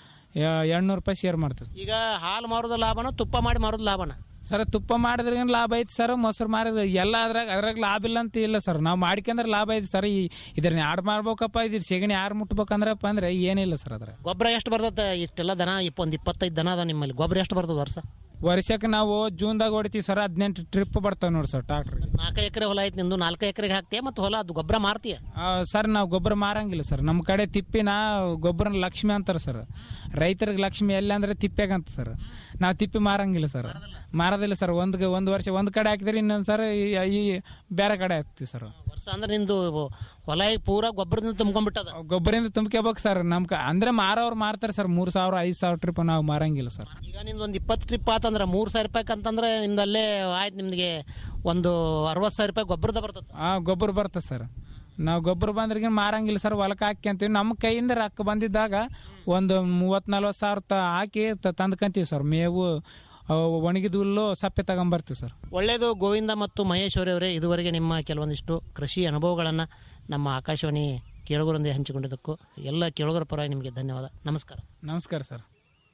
ಎರಡು ನೂರು ರೂಪಾಯಿ ಶೇರ್ ಮಾಡ್ತೀವಿ ಈಗ ಹಾಲು ಮಾರೋದು ಲಾಭನ ತುಪ್ಪ ಮಾಡಿ ಮಾರೋದು ಲಾಭನ ಸರ್ ತುಪ್ಪ ಮಾಡಿದ್ರೆ ಲಾಭ ಐತಿ ಸರ್ ಮೊಸರು ಮಾರಿದ್ರೆ ಎಲ್ಲ ಅದ್ರಾಗ ಅದ್ರಾಗ ಲಾಭ ಇಲ್ಲ ಅಂತ ಇಲ್ಲ ಸರ್ ನಾವು ಮಾಡ್ಕೊಂಡ್ರೆ ಲಾಭ ಐತಿ ಸರ್ ಈ ಇದ್ರನ್ನ ಯಾರು ಮಾಡ್ಬೇಕಪ್ಪ ಇದ್ರ ಸೆಗಣಿ ಯಾರು ಮುಟ್ಬೇಕಂದ್ರಪ್ಪ ಅಂದ್ರೆ ಏನಿಲ್ಲ ಸರ್ ಅದ್ರ ಗೊಬ್ಬರ ಎಷ್ಟು ಬರ್ತದೆ ಇಷ್ಟೆಲ್ಲ ದನ ಇಪ್ಪ ಒಂದು ಇಪ್ಪತ್ತೈದು ದನ ಅದ ನಿಮ್ಮಲ್ಲಿ ಗೊಬ್ಬರ ಎಷ್ಟು ಬರ್ತದೆ ವರ್ಷ ವರ್ಷಕ್ಕೆ ನಾವು ಜೂನ್ದಾಗ ಹೊಡಿತೀವಿ ಸರ್ ಹದಿನೆಂಟು ಟ್ರಿಪ್ ಬರ್ತಾವೆ ನೋಡಿ ಸರ್ ಟ್ರಾಕ್ಟರ್ ನಾಲ್ಕು ಎಕರೆ ಹೊಲ ಐತಿ ನಿಂದು ನಾಲ್ಕು ಎಕರೆಗೆ ಹಾಕ್ತೀಯ ಮತ್ತು ಹೊಲ ಅದು ಗೊಬ್ಬರ ಮಾರ್ತೀಯ ಸರ್ ನಾವು ಗೊಬ್ಬರ ಮಾರಂಗಿಲ್ಲ ಸರ್ ನಮ್ಮ ಕಡೆ ತಿಪ್ಪಿನ ಗೊಬ್ಬರನ ಲಕ್ಷ್ಮಿ ಅಂತಾರೆ ಸರ್ ರೈತರಿಗೆ ಲಕ್ಷ್ಮಿ ಎಲ್ಲಿ ಅಂದ್ರೆ ತಿಪ್ಪ್ಯಾಗ ಅಂತ ಸರ್ ನಾವು ತಿಪ್ಪಿ ಮಾರಂಗಿಲ್ಲ ಸರ್ ಮಾರೋದಿಲ್ಲ ಸರ್ ಒಂದು ಒಂದು ವರ್ಷ ಒಂದು ಕಡೆ ಹಾಕಿದ್ರೆ ಇನ್ನೊಂದು ಸರ್ ಈ- ಈ ಬೇರೆ ಕಡೆ ಹಾಕ್ತೀವಿ ಸರ್ ವರ್ಷ ಅಂದ್ರೆ ನಿಂದು ಹೊಲ ಪೂರಾ ಗೊಬ್ಬರದಿಂದ ತುಂಬ್ಕೊಂಡ್ಬಿಟ್ಟದ ಗೊಬ್ಬರಿಂದ ತುಂಬ್ಕೋಬೇಕು ಸರ್ ನಮ್ ಕ- ಅಂದ್ರೆ ಮಾರೋರು ಮಾರ್ತಾರೆ ಸರ್ ಮೂರ್ ಸಾವಿರ ಐದ್ ಸಾವಿರ ಟ್ರಿಪ್ ನಾವು ಮಾರಂಗಿಲ್ಲ ಸರ್ ಈಗ ನಿಂದು ಒಂದು ಇಪ್ಪತ್ತು ಟ್ರಿಪ್ ಆತಂದ್ರೆ ಮೂರು ಸಾವಿರ ರೂಪಾಯಿ ಅಂತಂದ್ರೆ ನಿಂದಲ್ಲೇ ಆಯ್ತು ನಿಮ್ಗೆ ಒಂದು ಅರವತ್ತು ಸಾವಿರ ರೂಪಾಯಿ ಗೊಬ್ಬರದ ಬರ್ತದೆ ಆ ಗೊಬ್ಬರ ಬರ್ತದೆ ಸರ್ ನಾವು ಗೊಬ್ಬರ ಬಂದ್ರಿಗೆ ಮಾರಂಗಿಲ್ಲ ಸರ್ ಹೊಲಕ್ಕೆ ಹಾಕಿ ಅಂತೀವಿ ನಮ್ಮ ಕೈಯಿಂದ ರೊಕ್ಕ ಬಂದಿದ್ದಾಗ ಒಂದು ಮೂವತ್ ನಲ್ವತ್ತು ಸಾವಿರ ತ- ಹಾಕಿ ತ- ತಂದ್ಕಂತೀವಿ ಸರ್ ಮೇವು ಅವು ಒಣಗಿದ ಹುಲ್ಲು ಸಪ್ಪೆ ತಗೊಂಬರ್ತೀವಿ ಸರ್ ಒಳ್ಳೆಯದು ಗೋವಿಂದ ಮತ್ತು ಮಹೇಶ್ವರಿ ಅವರೇ ಇದುವರೆಗೆ ನಿಮ್ಮ ಕೆಲವೊಂದಿಷ್ಟು ಕೃಷಿ ಅನುಭವಗಳನ್ನು ನಮ್ಮ ಆಕಾಶವಾಣಿ ಕೇಳುಗರೊಂದಿಗೆ ಹಂಚಿಕೊಂಡಿದ್ದಕ್ಕೂ ಎಲ್ಲ ಕೇಳುಗರ ಪರವಾಗಿ ನಿಮಗೆ ಧನ್ಯವಾದ ನಮಸ್ಕಾರ ನಮಸ್ಕಾರ ಸರ್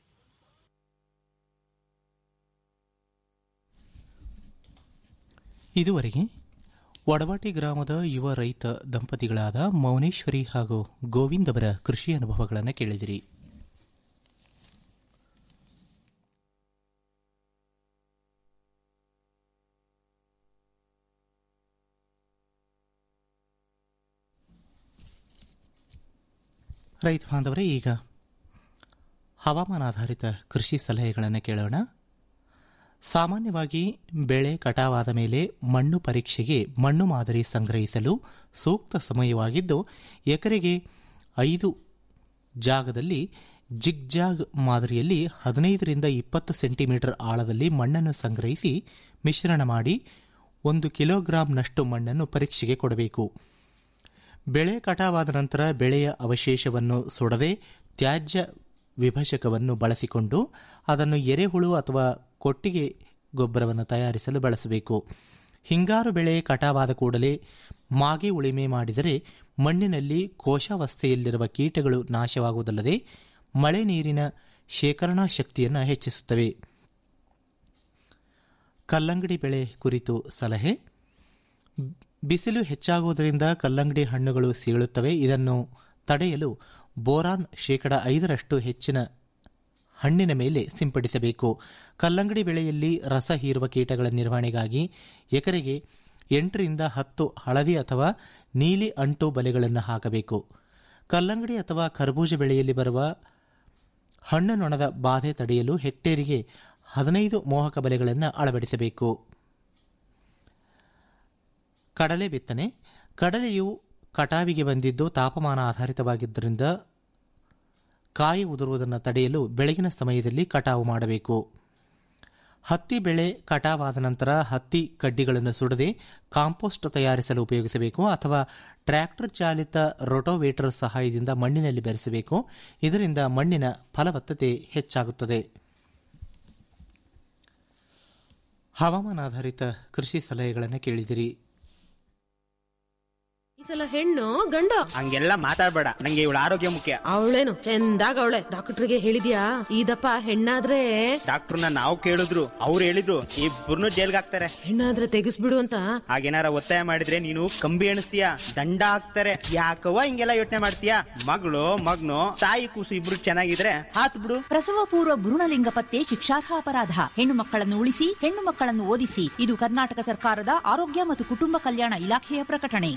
ಇದುವರೆಗೆ ವಡವಾಟಿ ಗ್ರಾಮದ ಯುವ ರೈತ ದಂಪತಿಗಳಾದ ಮೌನೇಶ್ವರಿ ಹಾಗೂ ಗೋವಿಂದ್ ಅವರ ಕೃಷಿ ಅನುಭವಗಳನ್ನು ಕೇಳಿದಿರಿ ರೈತ ಬಾಂಧವರೇ ಈಗ ಹವಾಮಾನಾಧಾರಿತ ಕೃಷಿ ಸಲಹೆಗಳನ್ನು ಕೇಳೋಣ ಸಾಮಾನ್ಯವಾಗಿ ಬೆಳೆ ಕಟಾವಾದ ಮೇಲೆ ಮಣ್ಣು ಪರೀಕ್ಷೆಗೆ ಮಣ್ಣು ಮಾದರಿ ಸಂಗ್ರಹಿಸಲು ಸೂಕ್ತ ಸಮಯವಾಗಿದ್ದು ಎಕರೆಗೆ ಐದು ಜಾಗದಲ್ಲಿ ಜಿಗ್ಜಾಗ್ ಮಾದರಿಯಲ್ಲಿ ಹದಿನೈದರಿಂದ ಇಪ್ಪತ್ತು ಸೆಂಟಿಮೀಟರ್ ಆಳದಲ್ಲಿ ಮಣ್ಣನ್ನು ಸಂಗ್ರಹಿಸಿ ಮಿಶ್ರಣ ಮಾಡಿ ಒಂದು ಕಿಲೋಗ್ರಾಂನಷ್ಟು ಮಣ್ಣನ್ನು ಪರೀಕ್ಷೆಗೆ ಕೊಡಬೇಕು ಬೆಳೆ ಕಟಾವಾದ ನಂತರ ಬೆಳೆಯ ಅವಶೇಷವನ್ನು ಸುಡದೆ ತ್ಯಾಜ್ಯ ವಿಭಜಕವನ್ನು ಬಳಸಿಕೊಂಡು ಅದನ್ನು ಎರೆಹುಳು ಅಥವಾ ಕೊಟ್ಟಿಗೆ ಗೊಬ್ಬರವನ್ನು ತಯಾರಿಸಲು ಬಳಸಬೇಕು ಹಿಂಗಾರು ಬೆಳೆ ಕಟಾವಾದ ಕೂಡಲೇ ಮಾಗಿ ಉಳಿಮೆ ಮಾಡಿದರೆ ಮಣ್ಣಿನಲ್ಲಿ ಕೋಶಾವಸ್ಥೆಯಲ್ಲಿರುವ ಕೀಟಗಳು ನಾಶವಾಗುವುದಲ್ಲದೆ ಮಳೆ ನೀರಿನ ಶೇಖರಣಾ ಶಕ್ತಿಯನ್ನು ಹೆಚ್ಚಿಸುತ್ತವೆ ಕಲ್ಲಂಗಡಿ ಬೆಳೆ ಕುರಿತು ಸಲಹೆ ಬಿಸಿಲು ಹೆಚ್ಚಾಗುವುದರಿಂದ ಕಲ್ಲಂಗಡಿ ಹಣ್ಣುಗಳು ಸೀಳುತ್ತವೆ ಇದನ್ನು ತಡೆಯಲು ಬೋರಾನ್ ಶೇಕಡ ಐದರಷ್ಟು ಹೆಚ್ಚಿನ ಹಣ್ಣಿನ ಮೇಲೆ ಸಿಂಪಡಿಸಬೇಕು ಕಲ್ಲಂಗಡಿ ಬೆಳೆಯಲ್ಲಿ ರಸ ಹೀರುವ ಕೀಟಗಳ ನಿರ್ವಹಣೆಗಾಗಿ ಎಕರೆಗೆ ಎಂಟರಿಂದ ಹತ್ತು ಹಳದಿ ಅಥವಾ ನೀಲಿ ಅಂಟು ಬಲೆಗಳನ್ನು ಹಾಕಬೇಕು ಕಲ್ಲಂಗಡಿ ಅಥವಾ ಕರ್ಬೂಜ ಬೆಳೆಯಲ್ಲಿ ಬರುವ ಹಣ್ಣು ನೊಣದ ಬಾಧೆ ತಡೆಯಲು ಹೆಕ್ಟೇರಿಗೆ ಹದಿನೈದು ಮೋಹಕ ಬಲೆಗಳನ್ನು ಅಳವಡಿಸಬೇಕು ಕಡಲೆ ಬಿತ್ತನೆ ಕಡಲೆಯು ಕಟಾವಿಗೆ ಬಂದಿದ್ದು ತಾಪಮಾನ ಆಧಾರಿತವಾಗಿದ್ದರಿಂದ ಕಾಯಿ ಉದುರುವುದನ್ನು ತಡೆಯಲು ಬೆಳಗಿನ ಸಮಯದಲ್ಲಿ ಕಟಾವು ಮಾಡಬೇಕು ಹತ್ತಿ ಬೆಳೆ ಕಟಾವಾದ ನಂತರ ಹತ್ತಿ ಕಡ್ಡಿಗಳನ್ನು ಸುಡದೆ ಕಾಂಪೋಸ್ಟ್ ತಯಾರಿಸಲು ಉಪಯೋಗಿಸಬೇಕು ಅಥವಾ ಟ್ರ್ಯಾಕ್ಟರ್ ಚಾಲಿತ ರೋಟೋವೇಟರ್ ಸಹಾಯದಿಂದ ಮಣ್ಣಿನಲ್ಲಿ ಬೆರೆಸಬೇಕು ಇದರಿಂದ ಮಣ್ಣಿನ ಫಲವತ್ತತೆ ಹೆಚ್ಚಾಗುತ್ತದೆ ಹವಾಮಾನಾಧಾರಿತ ಕೃಷಿ ಸಲಹೆಗಳನ್ನು ಕೇಳಿದಿರಿ ಈ ಸಲ ಹೆಣ್ಣು ಗಂಡು ಹಂಗೆಲ್ಲ ಮಾತಾಡ್ಬೇಡ ನಂಗೆ ಇವಳ ಆರೋಗ್ಯ ಮುಖ್ಯ ಅವಳೇನು ಚಂದಾಗ ಅವಳೆ ಡಾಕ್ಟರ್ಗೆ ಹೇಳಿದ್ಯಾ ಇದಪ್ಪ ಹೆಣ್ಣಾದ್ರೆ ಡಾಕ್ಟರ್ನ ನಾವು ಕೇಳಿದ್ರು ಅವ್ರು ಹೇಳಿದ್ರು ಇಬ್ಬರನ್ನು ಜೈಲ್ಗೆ ಹಾಕ್ತಾರೆ ಹೆಣ್ಣಾದ್ರೆ ತೆಗಿಸ್ಬಿಡು ಅಂತ ಹಾಗೇನಾರ ಒತ್ತಾಯ ಮಾಡಿದ್ರೆ ನೀನು ಕಂಬಿ ಎಣಿಸ್ತೀಯ ದಂಡ ಹಾಕ್ತಾರೆ ಯಾಕವ್ವ ಹಿಂಗೆಲ್ಲ ಯೋಚನೆ ಮಾಡ್ತೀಯ ಮಗಳು ಮಗ್ನು ತಾಯಿ ಕೂಸು ಇಬ್ರು ಚೆನ್ನಾಗಿದ್ರೆ ಹಾತ್ ಬಿಡು ಪ್ರಸವ ಪೂರ್ವ ಭ್ರೂಣಲಿಂಗ ಪತ್ತೆ ಶಿಕ್ಷಾರ್ಹ ಅಪರಾಧ ಹೆಣ್ಣು ಮಕ್ಕಳನ್ನು ಉಳಿಸಿ ಹೆಣ್ಣು ಮಕ್ಕಳನ್ನು ಓದಿಸಿ ಇದು ಕರ್ನಾಟಕ ಸರ್ಕಾರದ ಆರೋಗ್ಯ ಮತ್ತು ಕುಟುಂಬ ಕಲ್ಯಾಣ ಇಲಾಖೆಯ ಪ್ರಕಟಣೆ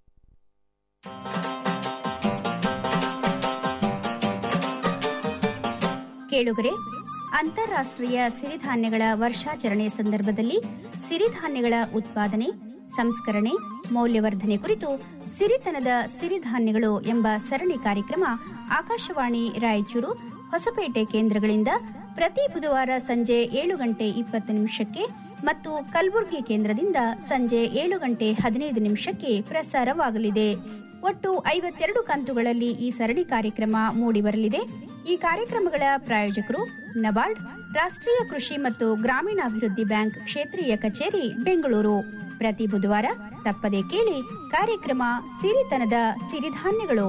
ಕೇಳುಗರೆ ಅಂತಾರಾಷ್ಟ್ರೀಯ ಸಿರಿಧಾನ್ಯಗಳ ವರ್ಷಾಚರಣೆ ಸಂದರ್ಭದಲ್ಲಿ ಸಿರಿಧಾನ್ಯಗಳ ಉತ್ಪಾದನೆ ಸಂಸ್ಕರಣೆ ಮೌಲ್ಯವರ್ಧನೆ ಕುರಿತು ಸಿರಿತನದ ಸಿರಿಧಾನ್ಯಗಳು ಎಂಬ ಸರಣಿ ಕಾರ್ಯಕ್ರಮ ಆಕಾಶವಾಣಿ ರಾಯಚೂರು ಹೊಸಪೇಟೆ ಕೇಂದ್ರಗಳಿಂದ ಪ್ರತಿ ಬುಧವಾರ ಸಂಜೆ ಏಳು ಗಂಟೆ ಇಪ್ಪತ್ತು ನಿಮಿಷಕ್ಕೆ ಮತ್ತು ಕಲಬುರಗಿ ಕೇಂದ್ರದಿಂದ ಸಂಜೆ ಏಳು ಗಂಟೆ ಹದಿನೈದು ನಿಮಿಷಕ್ಕೆ ಪ್ರಸಾರವಾಗಲಿದೆ ಒಟ್ಟು ಐವತ್ತೆರಡು ಕಂತುಗಳಲ್ಲಿ ಈ ಸರಣಿ ಕಾರ್ಯಕ್ರಮ ಮೂಡಿಬರಲಿದೆ ಈ ಕಾರ್ಯಕ್ರಮಗಳ ಪ್ರಾಯೋಜಕರು ನಬಾರ್ಡ್ ರಾಷ್ಟ್ರೀಯ ಕೃಷಿ ಮತ್ತು ಗ್ರಾಮೀಣಾಭಿವೃದ್ಧಿ ಬ್ಯಾಂಕ್ ಕ್ಷೇತ್ರೀಯ ಕಚೇರಿ ಬೆಂಗಳೂರು ಪ್ರತಿ ಬುಧವಾರ ತಪ್ಪದೆ ಕೇಳಿ ಕಾರ್ಯಕ್ರಮ ಸಿರಿತನದ ಸಿರಿಧಾನ್ಯಗಳು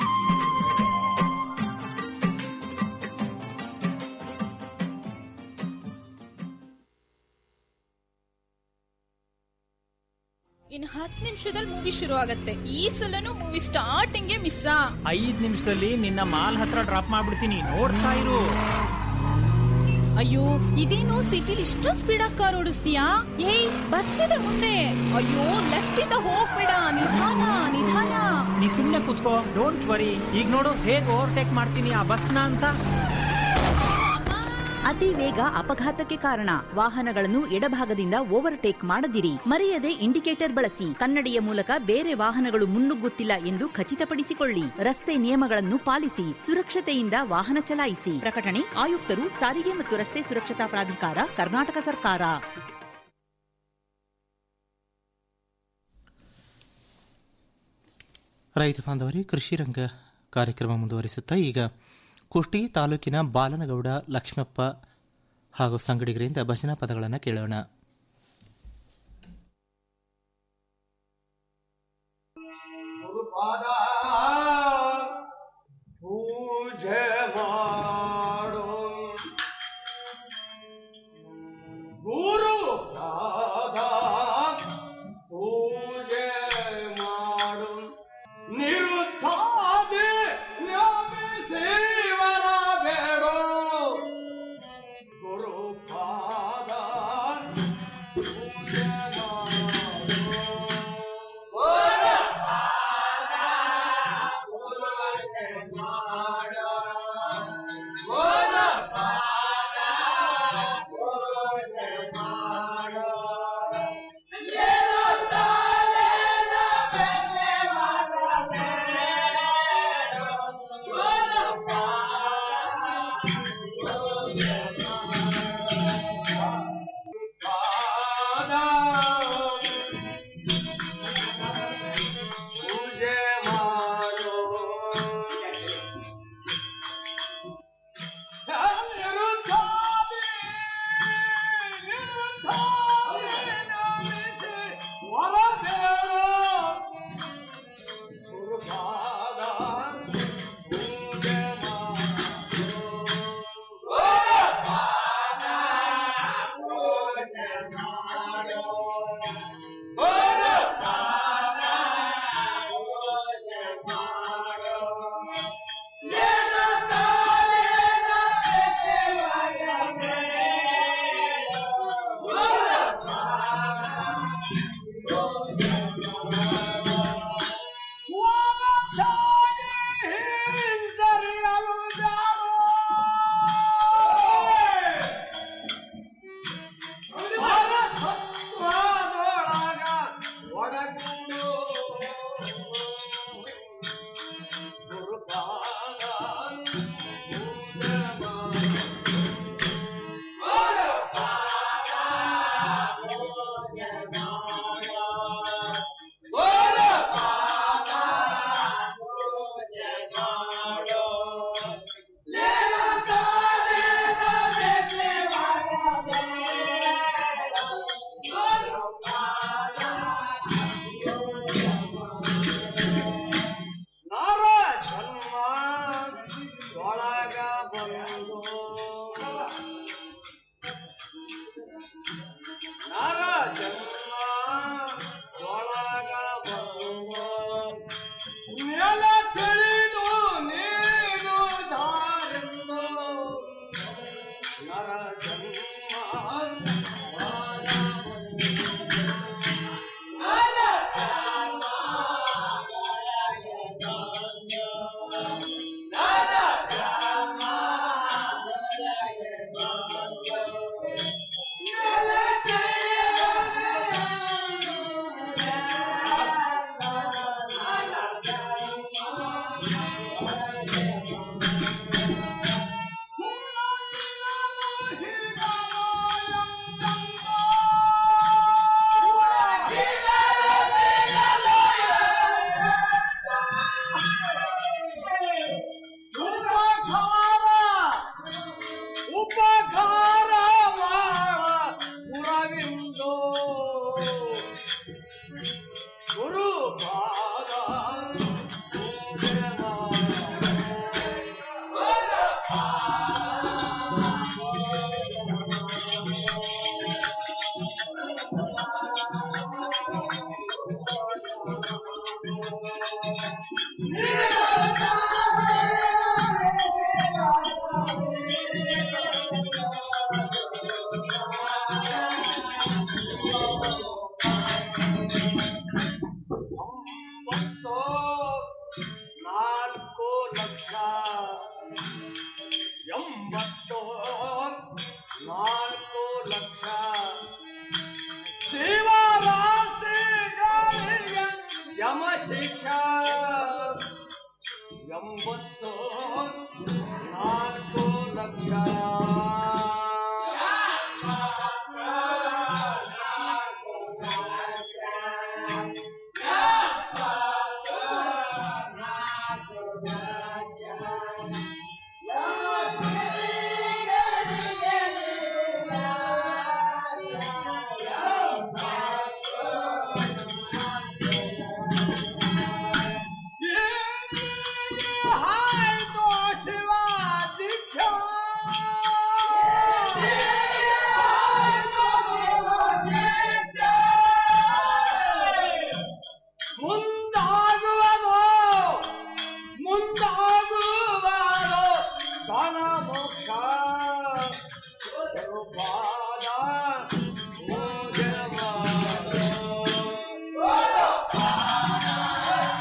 ಇನ್ನು ಹತ್ತು ನಿಮಿಷದಲ್ಲಿ ಮೂವಿ ಶುರು ಆಗತ್ತೆ ಈ ಸಲನು ಮೂವಿ ಸ್ಟಾರ್ಟಿಂಗ್ ಮಿಸ್ ಐದ್ ನಿಮಿಷದಲ್ಲಿ ನಿನ್ನ ಮಾಲ್ ಹತ್ರ ಡ್ರಾಪ್ ಮಾಡ್ಬಿಡ್ತೀನಿ ನೋಡ್ತಾ ಇರು ಅಯ್ಯೋ ಇದೇನು ಸಿಟಿಲಿ ಇಷ್ಟೊಂದು ಸ್ಪೀಡ್ ಆಗಿ ಕಾರ್ ಓಡಿಸ್ತೀಯಾ ಏಯ್ ಬಸ್ ಇದೆ ಮುಂದೆ ಅಯ್ಯೋ ಲೆಫ್ಟ್ ಇಂದ ಹೋಗ್ಬೇಡ ನಿಧಾನ ನಿಧಾನ ನೀ ಸುಮ್ನೆ ಕುತ್ಕೋ ಡೋಂಟ್ ವರಿ ಈಗ ನೋಡು ಹೇಗ್ ಓವರ್ಟೇಕ್ ಮಾಡ್ತೀನಿ ಆ ಬಸ್ನ ಅಂತ ಅತಿ ವೇಗ ಅಪಘಾತಕ್ಕೆ ಕಾರಣ ವಾಹನಗಳನ್ನು ಎಡಭಾಗದಿಂದ ಓವರ್ಟೇಕ್ ಮಾಡದಿರಿ ಮರೆಯದೆ ಇಂಡಿಕೇಟರ್ ಬಳಸಿ ಕನ್ನಡಿಯ ಮೂಲಕ ಬೇರೆ ವಾಹನಗಳು ಮುನ್ನುಗ್ಗುತ್ತಿಲ್ಲ ಎಂದು ಖಚಿತಪಡಿಸಿಕೊಳ್ಳಿ ರಸ್ತೆ ನಿಯಮಗಳನ್ನು ಪಾಲಿಸಿ ಸುರಕ್ಷತೆಯಿಂದ ವಾಹನ ಚಲಾಯಿಸಿ ಪ್ರಕಟಣೆ ಆಯುಕ್ತರು ಸಾರಿಗೆ ಮತ್ತು ರಸ್ತೆ ಸುರಕ್ಷತಾ ಪ್ರಾಧಿಕಾರ ಕರ್ನಾಟಕ ಸರ್ಕಾರ ರೈತ ಬಾಂಧವರೇ ಕೃಷಿ ರಂಗ ಕಾರ್ಯಕ್ರಮ ಮುಂದುವರಿಸುತ್ತಾ ಈಗ ಕುಷ್ಟಗಿ ತಾಲೂಕಿನ ಬಾಲನಗೌಡ ಲಕ್ಷ್ಮಪ್ಪ ಹಾಗೂ ಸಂಗಡಿಗರಿಂದ ಭಜನಾ ಪದಗಳನ್ನು ಕೇಳೋಣ ಪೂಜೆ ಮಾಡು ಗುರು ಪಾದ ಪೂಜೆ ಮಾಡು ನಿರುತ್ತಾದಿ ನ್ಯಾಮಿಸೀವನ ಬೇಡೋ ಗುರು ಪಾದ ಎಂಬತ್ತು ನಾಲ್ಕು ಲಕ್ಷ